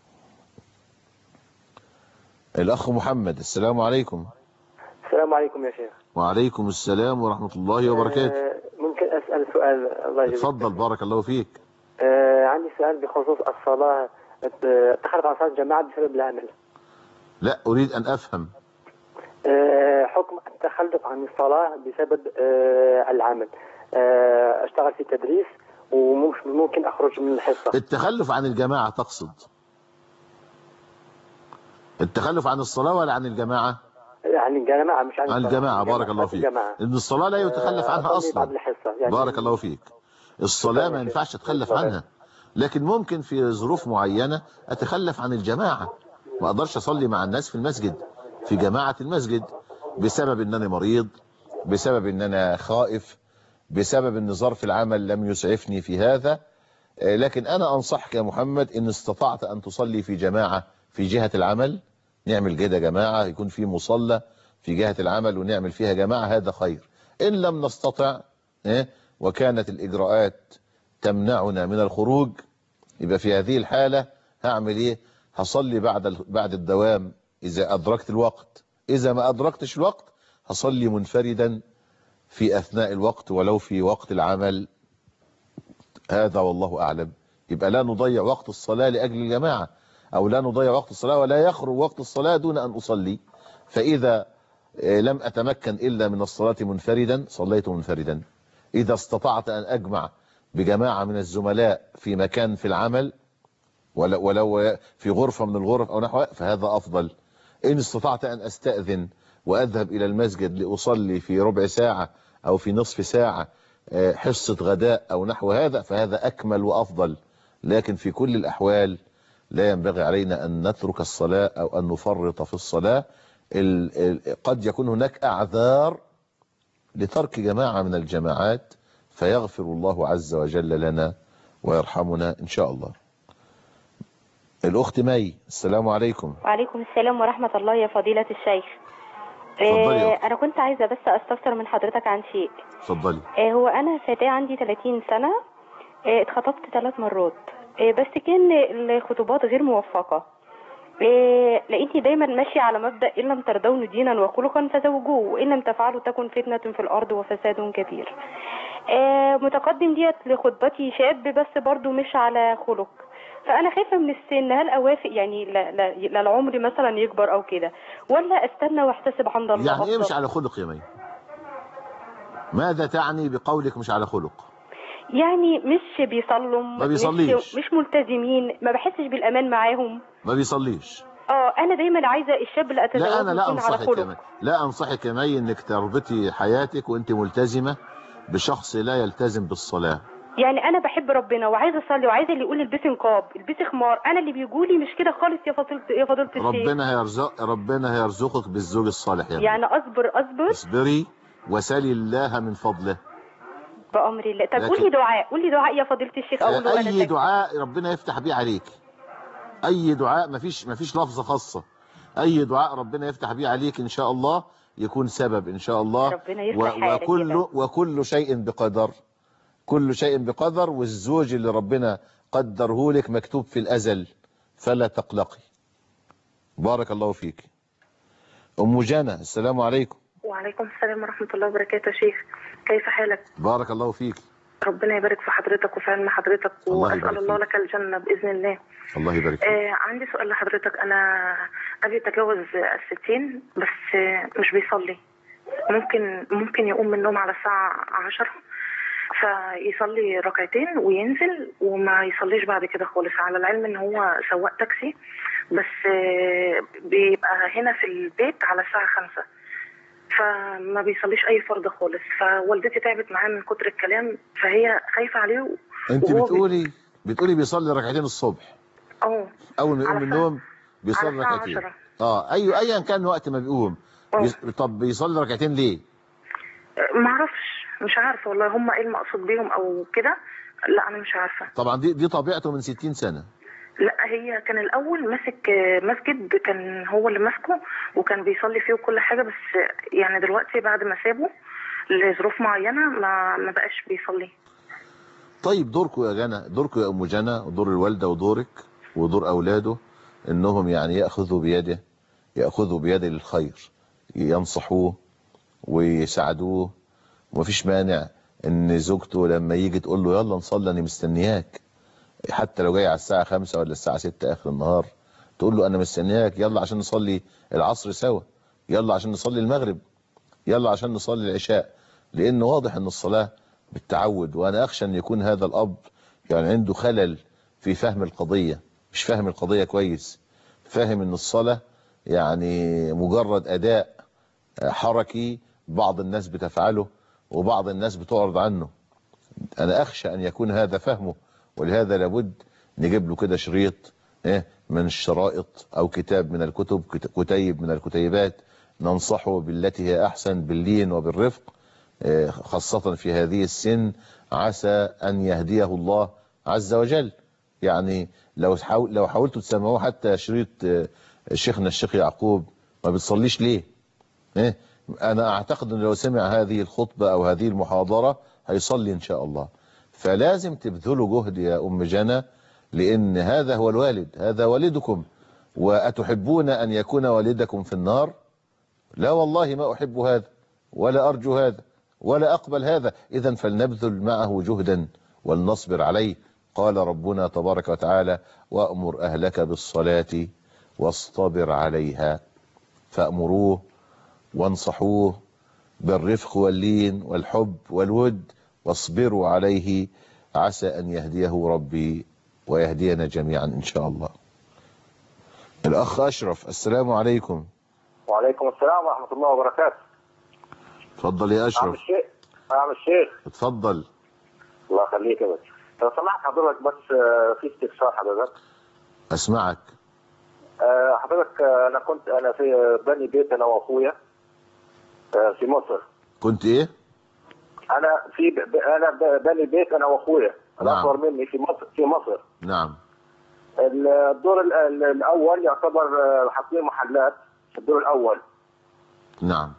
Speaker 2: الأخ محمد السلام عليكم
Speaker 18: السلام عليكم يا شيخ
Speaker 2: وعليكم السلام ورحمة الله وبركاته
Speaker 18: آه، ممكن أسأل سؤال الله يجزيك
Speaker 2: اتفضل بارك الله فيك
Speaker 18: آه، عندي سؤال بخصوص الصلاة آه، اتخذت عن صلاة الجماعة بسبب العمل
Speaker 2: لا أريد أن أفهم
Speaker 18: آه، حكم التخلف عن الصلاة بسبب آه، العمل آه، أشتغل في تدريس وممكن ممكن أخرج من الحصة
Speaker 2: التخلف عن الجماعة تقصد التخلف عن الصلاة ولا عن الجماعة
Speaker 18: عن الجماعة مش عن
Speaker 2: عن
Speaker 18: الصلاة.
Speaker 2: الجماعة بارك الله فيك
Speaker 18: الجماعة
Speaker 2: إن الصلاة لا يتخلف عنها
Speaker 18: أصلي بعد
Speaker 2: أصلا
Speaker 18: الحصة يعني
Speaker 2: بارك الله فيك الصلاة ما ينفعش تتخلف عنها لكن ممكن في ظروف معينة أتخلف عن الجماعة ما أقدرش أصلي مع الناس في المسجد في جماعة المسجد بسبب أن أنا مريض بسبب أن أنا خائف بسبب أن ظرف العمل لم يسعفني في هذا آه، لكن أنا أنصحك يا محمد إن استطعت أن تصلي في جماعة في جهة العمل نعمل كده جماعة يكون في مصلى في جهة العمل ونعمل فيها جماعة هذا خير إن لم نستطع إيه، وكانت الإجراءات تمنعنا من الخروج يبقى في هذه الحالة هعمل إيه هصلي بعد ال- بعد الدوام إذا أدركت الوقت إذا ما أدركتش الوقت هصلي منفردا في أثناء الوقت ولو في وقت العمل هذا والله أعلم يبقى لا نضيع وقت الصلاة لأجل الجماعة أو لا نضيع وقت الصلاة ولا يخرج وقت الصلاة دون أن أصلي فإذا آه، لم أتمكن إلا من الصلاة منفردا صليت منفردا إذا استطعت أن أجمع بجماعة من الزملاء في مكان في العمل ولو, ولو في غرفة من الغرف أو نحوها فهذا أفضل إن استطعت أن أستأذن وأذهب إلى المسجد لأصلي في ربع ساعة أو في نصف ساعة آه، حصة غداء أو نحو هذا فهذا أكمل وأفضل لكن في كل الأحوال لا ينبغي علينا أن نترك الصلاة أو أن نفرط في الصلاة ال- ال- قد يكون هناك أعذار لترك جماعة من الجماعات فيغفر الله عز وجل لنا ويرحمنا إن شاء الله الأخت مي السلام عليكم
Speaker 19: وعليكم السلام ورحمة الله يا فضيلة الشيخ
Speaker 2: اتفضلي يا
Speaker 19: آه، أنا كنت عايزة بس أستفسر من حضرتك عن شيء
Speaker 2: اتفضلي
Speaker 19: آه، هو أنا فتاة عندي 30 سنة آه، اتخطبت ثلاث مرات آه، بس كان الخطوبات غير موفقة آه، لقيتني دايما ماشية على مبدأ إن لم ترضون دينا وخلقا فزوجوه وإن لم تفعلوا تكن فتنة في الأرض وفساد كبير آه، متقدم ديت لخطبتي شاب بس برضو مش على خلق فانا خايفه من السن هل اوافق يعني لا لا لا العمر مثلا يكبر او كده ولا استنى واحتسب عند الله
Speaker 2: يعني إيه
Speaker 19: أفضل؟
Speaker 2: مش على خلق يا مي ماذا تعني بقولك مش على خلق
Speaker 19: يعني مش بيصلوا
Speaker 2: ما بيصليش.
Speaker 19: مش, مش ملتزمين ما بحسش بالامان معاهم
Speaker 2: ما بيصليش
Speaker 19: اه انا دايما عايزه الشاب اللي اتزوجه
Speaker 2: لا أنا لا
Speaker 19: يكون على
Speaker 2: أنصحك يا
Speaker 19: خلق
Speaker 2: مي لا أنصحك يا مي إنك تربطي حياتك وأنت ملتزمة بشخص لا يلتزم بالصلاة
Speaker 19: يعني انا بحب ربنا وعايزه اصلي وعايزه اللي يقول البسي نقاب البسي خمار انا اللي بيجولي مش كده خالص يا فضيله يا فضيله الشيخ
Speaker 2: ربنا هيرزق ربنا هيرزقك بالزوج الصالح يا مي
Speaker 19: يعني اصبر اصبر
Speaker 2: اصبري وسلي الله من فضله
Speaker 19: بامر الله طب
Speaker 2: لكن-
Speaker 19: قولي دعاء قولي دعاء يا فضيله الشيخ اقوله وانا
Speaker 2: اي
Speaker 19: ساكتة.
Speaker 2: دعاء ربنا يفتح بيه عليك اي دعاء مفيش مفيش لفظه خاصه اي دعاء ربنا يفتح بيه عليك ان شاء الله يكون سبب ان شاء الله
Speaker 19: ربنا يفتح حالك
Speaker 2: وكل
Speaker 19: كده.
Speaker 2: وكل شيء بقدر كل شيء بقدر والزوج اللي ربنا قدره لك مكتوب في الازل فلا تقلقي بارك الله فيك ام جنى السلام عليكم
Speaker 20: وعليكم السلام ورحمة الله وبركاته يا شيخ كيف حالك؟
Speaker 2: بارك الله فيك
Speaker 20: ربنا يبارك في حضرتك وفي علم حضرتك
Speaker 2: الله
Speaker 20: وأسأل
Speaker 2: يبارك
Speaker 20: الله
Speaker 2: فيك.
Speaker 20: لك الجنة بإذن الله
Speaker 2: الله يبارك فيك
Speaker 20: آه عندي سؤال لحضرتك أنا أبي تجاوز الستين بس آه مش بيصلي ممكن ممكن يقوم من النوم على الساعة عشرة فيصلي ركعتين وينزل وما يصليش بعد كده خالص على العلم ان هو سواق تاكسي بس آه، بيبقى هنا في البيت على الساعة خمسة فما بيصليش اي فرض خالص فوالدتي تعبت معاه من كتر الكلام فهي خايفة عليه
Speaker 2: انت
Speaker 20: وهو
Speaker 2: بتقولي بتقولي بيصلي ركعتين الصبح
Speaker 20: اه
Speaker 2: اول ما يقوم
Speaker 20: على
Speaker 2: من
Speaker 20: الساعة-
Speaker 2: النوم
Speaker 20: على
Speaker 2: بيصلي
Speaker 20: الساعة
Speaker 2: ركعتين
Speaker 20: عشرة.
Speaker 2: اه ايوه ايا كان وقت ما بيقوم بيص... طب بيصلي ركعتين ليه
Speaker 20: ما اعرفش مش عارفة والله هم ايه المقصود بيهم او كده لا انا مش عارفة
Speaker 2: طبعا دي دي طبيعته من 60 سنه
Speaker 20: لا هي كان الاول ماسك آه، مسجد كان هو اللي ماسكه وكان بيصلي فيه وكل حاجه بس آه، يعني دلوقتي بعد ما سابه لظروف معينه ما ما بقاش بيصلي
Speaker 2: طيب دوركم يا جنى دوركم يا ام جنى ودور الوالده ودورك ودور اولاده انهم يعني ياخذوا بيده ياخذوا بيده للخير ينصحوه ويساعدوه ومفيش مانع ان زوجته لما يجي تقول له يلا نصلي انا مستنياك حتى لو جاي على الساعه 5 ولا الساعه 6 اخر النهار تقول له انا مستنياك يلا عشان نصلي العصر سوا يلا عشان نصلي المغرب يلا عشان نصلي العشاء لان واضح ان الصلاه بالتعود وانا اخشى ان يكون هذا الاب يعني عنده خلل في فهم القضيه مش فاهم القضيه كويس فاهم ان الصلاه يعني مجرد اداء حركي بعض الناس بتفعله وبعض الناس بتعرض عنه انا اخشى ان يكون هذا فهمه ولهذا لابد نجيب له كده شريط إيه من الشرائط أو كتاب من الكتب كت- كتيب من الكتيبات ننصحه بالتي هي أحسن باللين وبالرفق إيه، خاصة في هذه السن عسى أن يهديه الله عز وجل يعني لو حاول لو حاولتوا تسمعوه حتى شريط آه، شيخنا الشيخ يعقوب ما بتصليش ليه إيه؟ انا اعتقد ان لو سمع هذه الخطبة او هذه المحاضرة هيصلي ان شاء الله فلازم تبذلوا جهد يا ام جنى لان هذا هو الوالد هذا والدكم واتحبون ان يكون والدكم في النار لا والله ما احب هذا ولا ارجو هذا ولا اقبل هذا اذا فلنبذل معه جهدا ولنصبر عليه قال ربنا تبارك وتعالى وامر اهلك بالصلاة واصطبر عليها فامروه وانصحوه بالرفق واللين والحب والود واصبروا عليه عسى أن يهديه ربي ويهدينا جميعا إن شاء الله الأخ أشرف السلام عليكم
Speaker 21: وعليكم السلام ورحمة الله وبركاته
Speaker 2: اتفضل يا
Speaker 21: عم
Speaker 2: أشرف
Speaker 21: الشيخ عم الشيخ
Speaker 2: اتفضل
Speaker 21: الله يخليك يا بس لو سمحت حضرتك بس آه، في استفسار حضرتك
Speaker 2: أسمعك
Speaker 21: آه، حضرتك آه، أنا كنت أنا في بني بيت أنا وأخويا آه، في مصر
Speaker 2: كنت إيه
Speaker 21: أنا في ب... ب- أنا ب- بني بيت أنا وأخويا
Speaker 2: نعم.
Speaker 21: الأصغر مني في مصر في مصر
Speaker 2: نعم
Speaker 21: الدور ال- ال- الأول يعتبر آه، حاطين محلات في الدور الأول
Speaker 2: نعم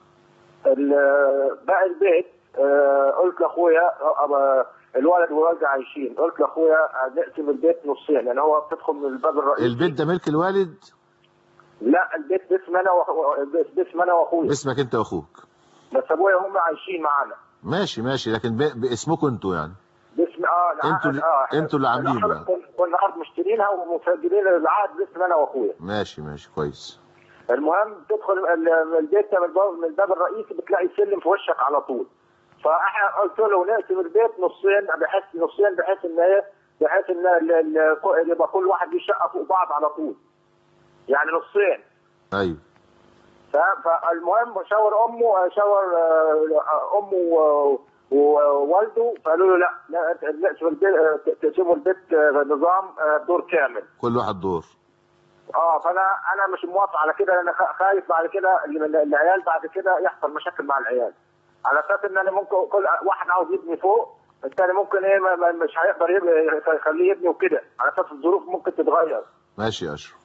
Speaker 21: ال- باقي البيت آه، قلت لاخويا آه، آه، الولد والوالده عايشين قلت لاخويا آه، نقسم البيت نصين يعني هو بتدخل من الباب الرئيسي
Speaker 2: البيت ده ملك الوالد
Speaker 21: لا البيت باسم انا وأخو- البيت باسم انا واخويا
Speaker 2: باسمك أنت وأخوك
Speaker 21: بس ابويا هم عايشين معانا
Speaker 2: ماشي ماشي لكن ب- باسمكم أنتوا يعني
Speaker 21: باسم اه العقد-
Speaker 2: انتوا اللي-
Speaker 21: اه
Speaker 2: انتوا اللي عاملينه
Speaker 21: الأرض
Speaker 2: يعني.
Speaker 21: كن- كنا ارض مشترينها ومسجلين العقد باسم انا واخويا
Speaker 2: ماشي ماشي كويس
Speaker 21: المهم تدخل ال- البيت من الباب من الباب الرئيسي بتلاقي سلم في وشك على طول فاحنا قلت له نقسم البيت نصين بحيث نصين بحيث ان ايه بحيث ان ال- ال- يبقى كل واحد ليه شقه فوق بعض على طول يعني نصين
Speaker 2: أيوه
Speaker 21: ف- فالمهم شاور امه شاور آه، امه و- ووالده فقالوا له لا لا نقسم البيت تقسموا البيت آه، نظام آه، دور كامل
Speaker 2: كل واحد دور
Speaker 21: اه فانا انا مش موافق على كده لان خ- خايف بعد كده ال- ال- العيال بعد كده يحصل مشاكل مع العيال على اساس ان انا ممكن كل واحد عاوز يبني فوق الثاني ممكن ايه ما- ما- مش هيقدر يبني- يخليه يبني وكده على اساس الظروف ممكن تتغير
Speaker 2: ماشي يا أشرف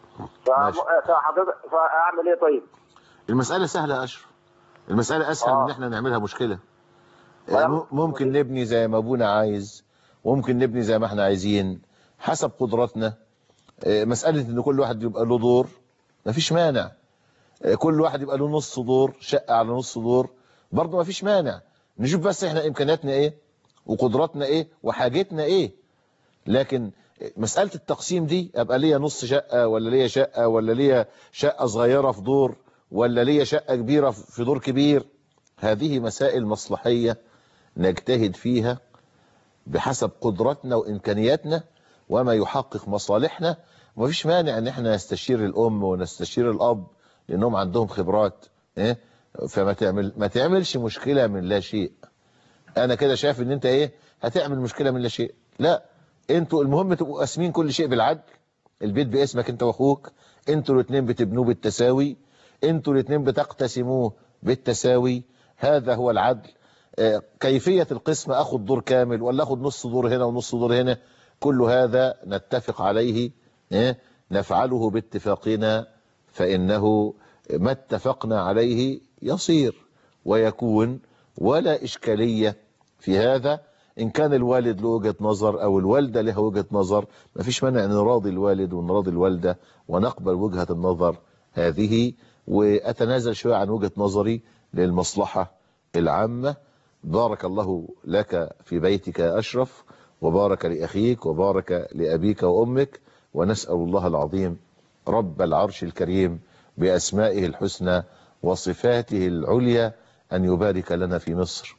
Speaker 21: ف- فحضرتك فاعمل ايه طيب؟
Speaker 2: المسألة سهلة يا أشرف المسألة أسهل من إن إحنا نعملها مشكلة آه، م- ممكن نبني زي ما أبونا عايز وممكن نبني زي ما إحنا عايزين حسب قدراتنا آه، مسألة إن كل واحد يبقى له دور مفيش مانع آه، كل واحد يبقى له نص دور شقة على نص دور برضه مفيش مانع نشوف بس إحنا إمكانياتنا إيه وقدراتنا إيه وحاجتنا إيه لكن مسألة التقسيم دي أبقى ليا نص شقة ولا ليا شقة ولا ليا شقة صغيرة في دور ولا ليا شقة كبيرة في دور كبير هذه مسائل مصلحية نجتهد فيها بحسب قدراتنا وإمكانياتنا وما يحقق مصالحنا ومفيش مانع ان احنا نستشير الأم ونستشير الأب لأنهم عندهم خبرات إيه؟ فما تعمل ما تعملش مشكلة من لا شيء أنا كده شايف ان انت ايه هتعمل مشكلة من لا شيء لا انتوا المهم تبقوا قاسمين كل شيء بالعدل البيت باسمك انت واخوك انتوا الاثنين بتبنوه بالتساوي انتوا الاثنين بتقتسموه بالتساوي هذا هو العدل آه، كيفية القسم اخد دور كامل ولا اخد نص دور هنا ونص دور هنا كل هذا نتفق عليه آه، نفعله باتفاقنا فإنه ما اتفقنا عليه يصير ويكون ولا إشكالية في هذا إن كان الوالد له وجهة نظر أو الوالدة لها وجهة نظر ما فيش مانع أن نراضي الوالد ونراضي الوالدة ونقبل وجهة النظر هذه وأتنازل شوية عن وجهة نظري للمصلحة العامة بارك الله لك في بيتك يا أشرف وبارك لأخيك وبارك لأبيك وأمك ونسأل الله العظيم رب العرش الكريم بأسمائه الحسنى وصفاته العليا أن يبارك لنا في مصر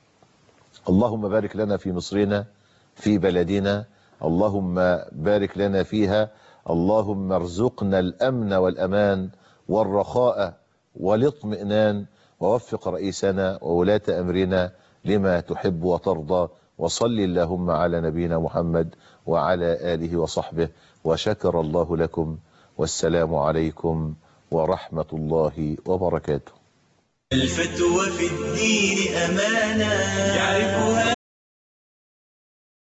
Speaker 2: اللهم بارك لنا في مصرنا في بلدنا اللهم بارك لنا فيها اللهم ارزقنا الأمن والأمان والرخاء والاطمئنان ووفق رئيسنا وولاة أمرنا لما تحب وترضى وصل اللهم على نبينا محمد وعلى آله وصحبه وشكر الله لكم والسلام عليكم ورحمة الله وبركاته
Speaker 1: الفتوى في الدين أمانة يعرفها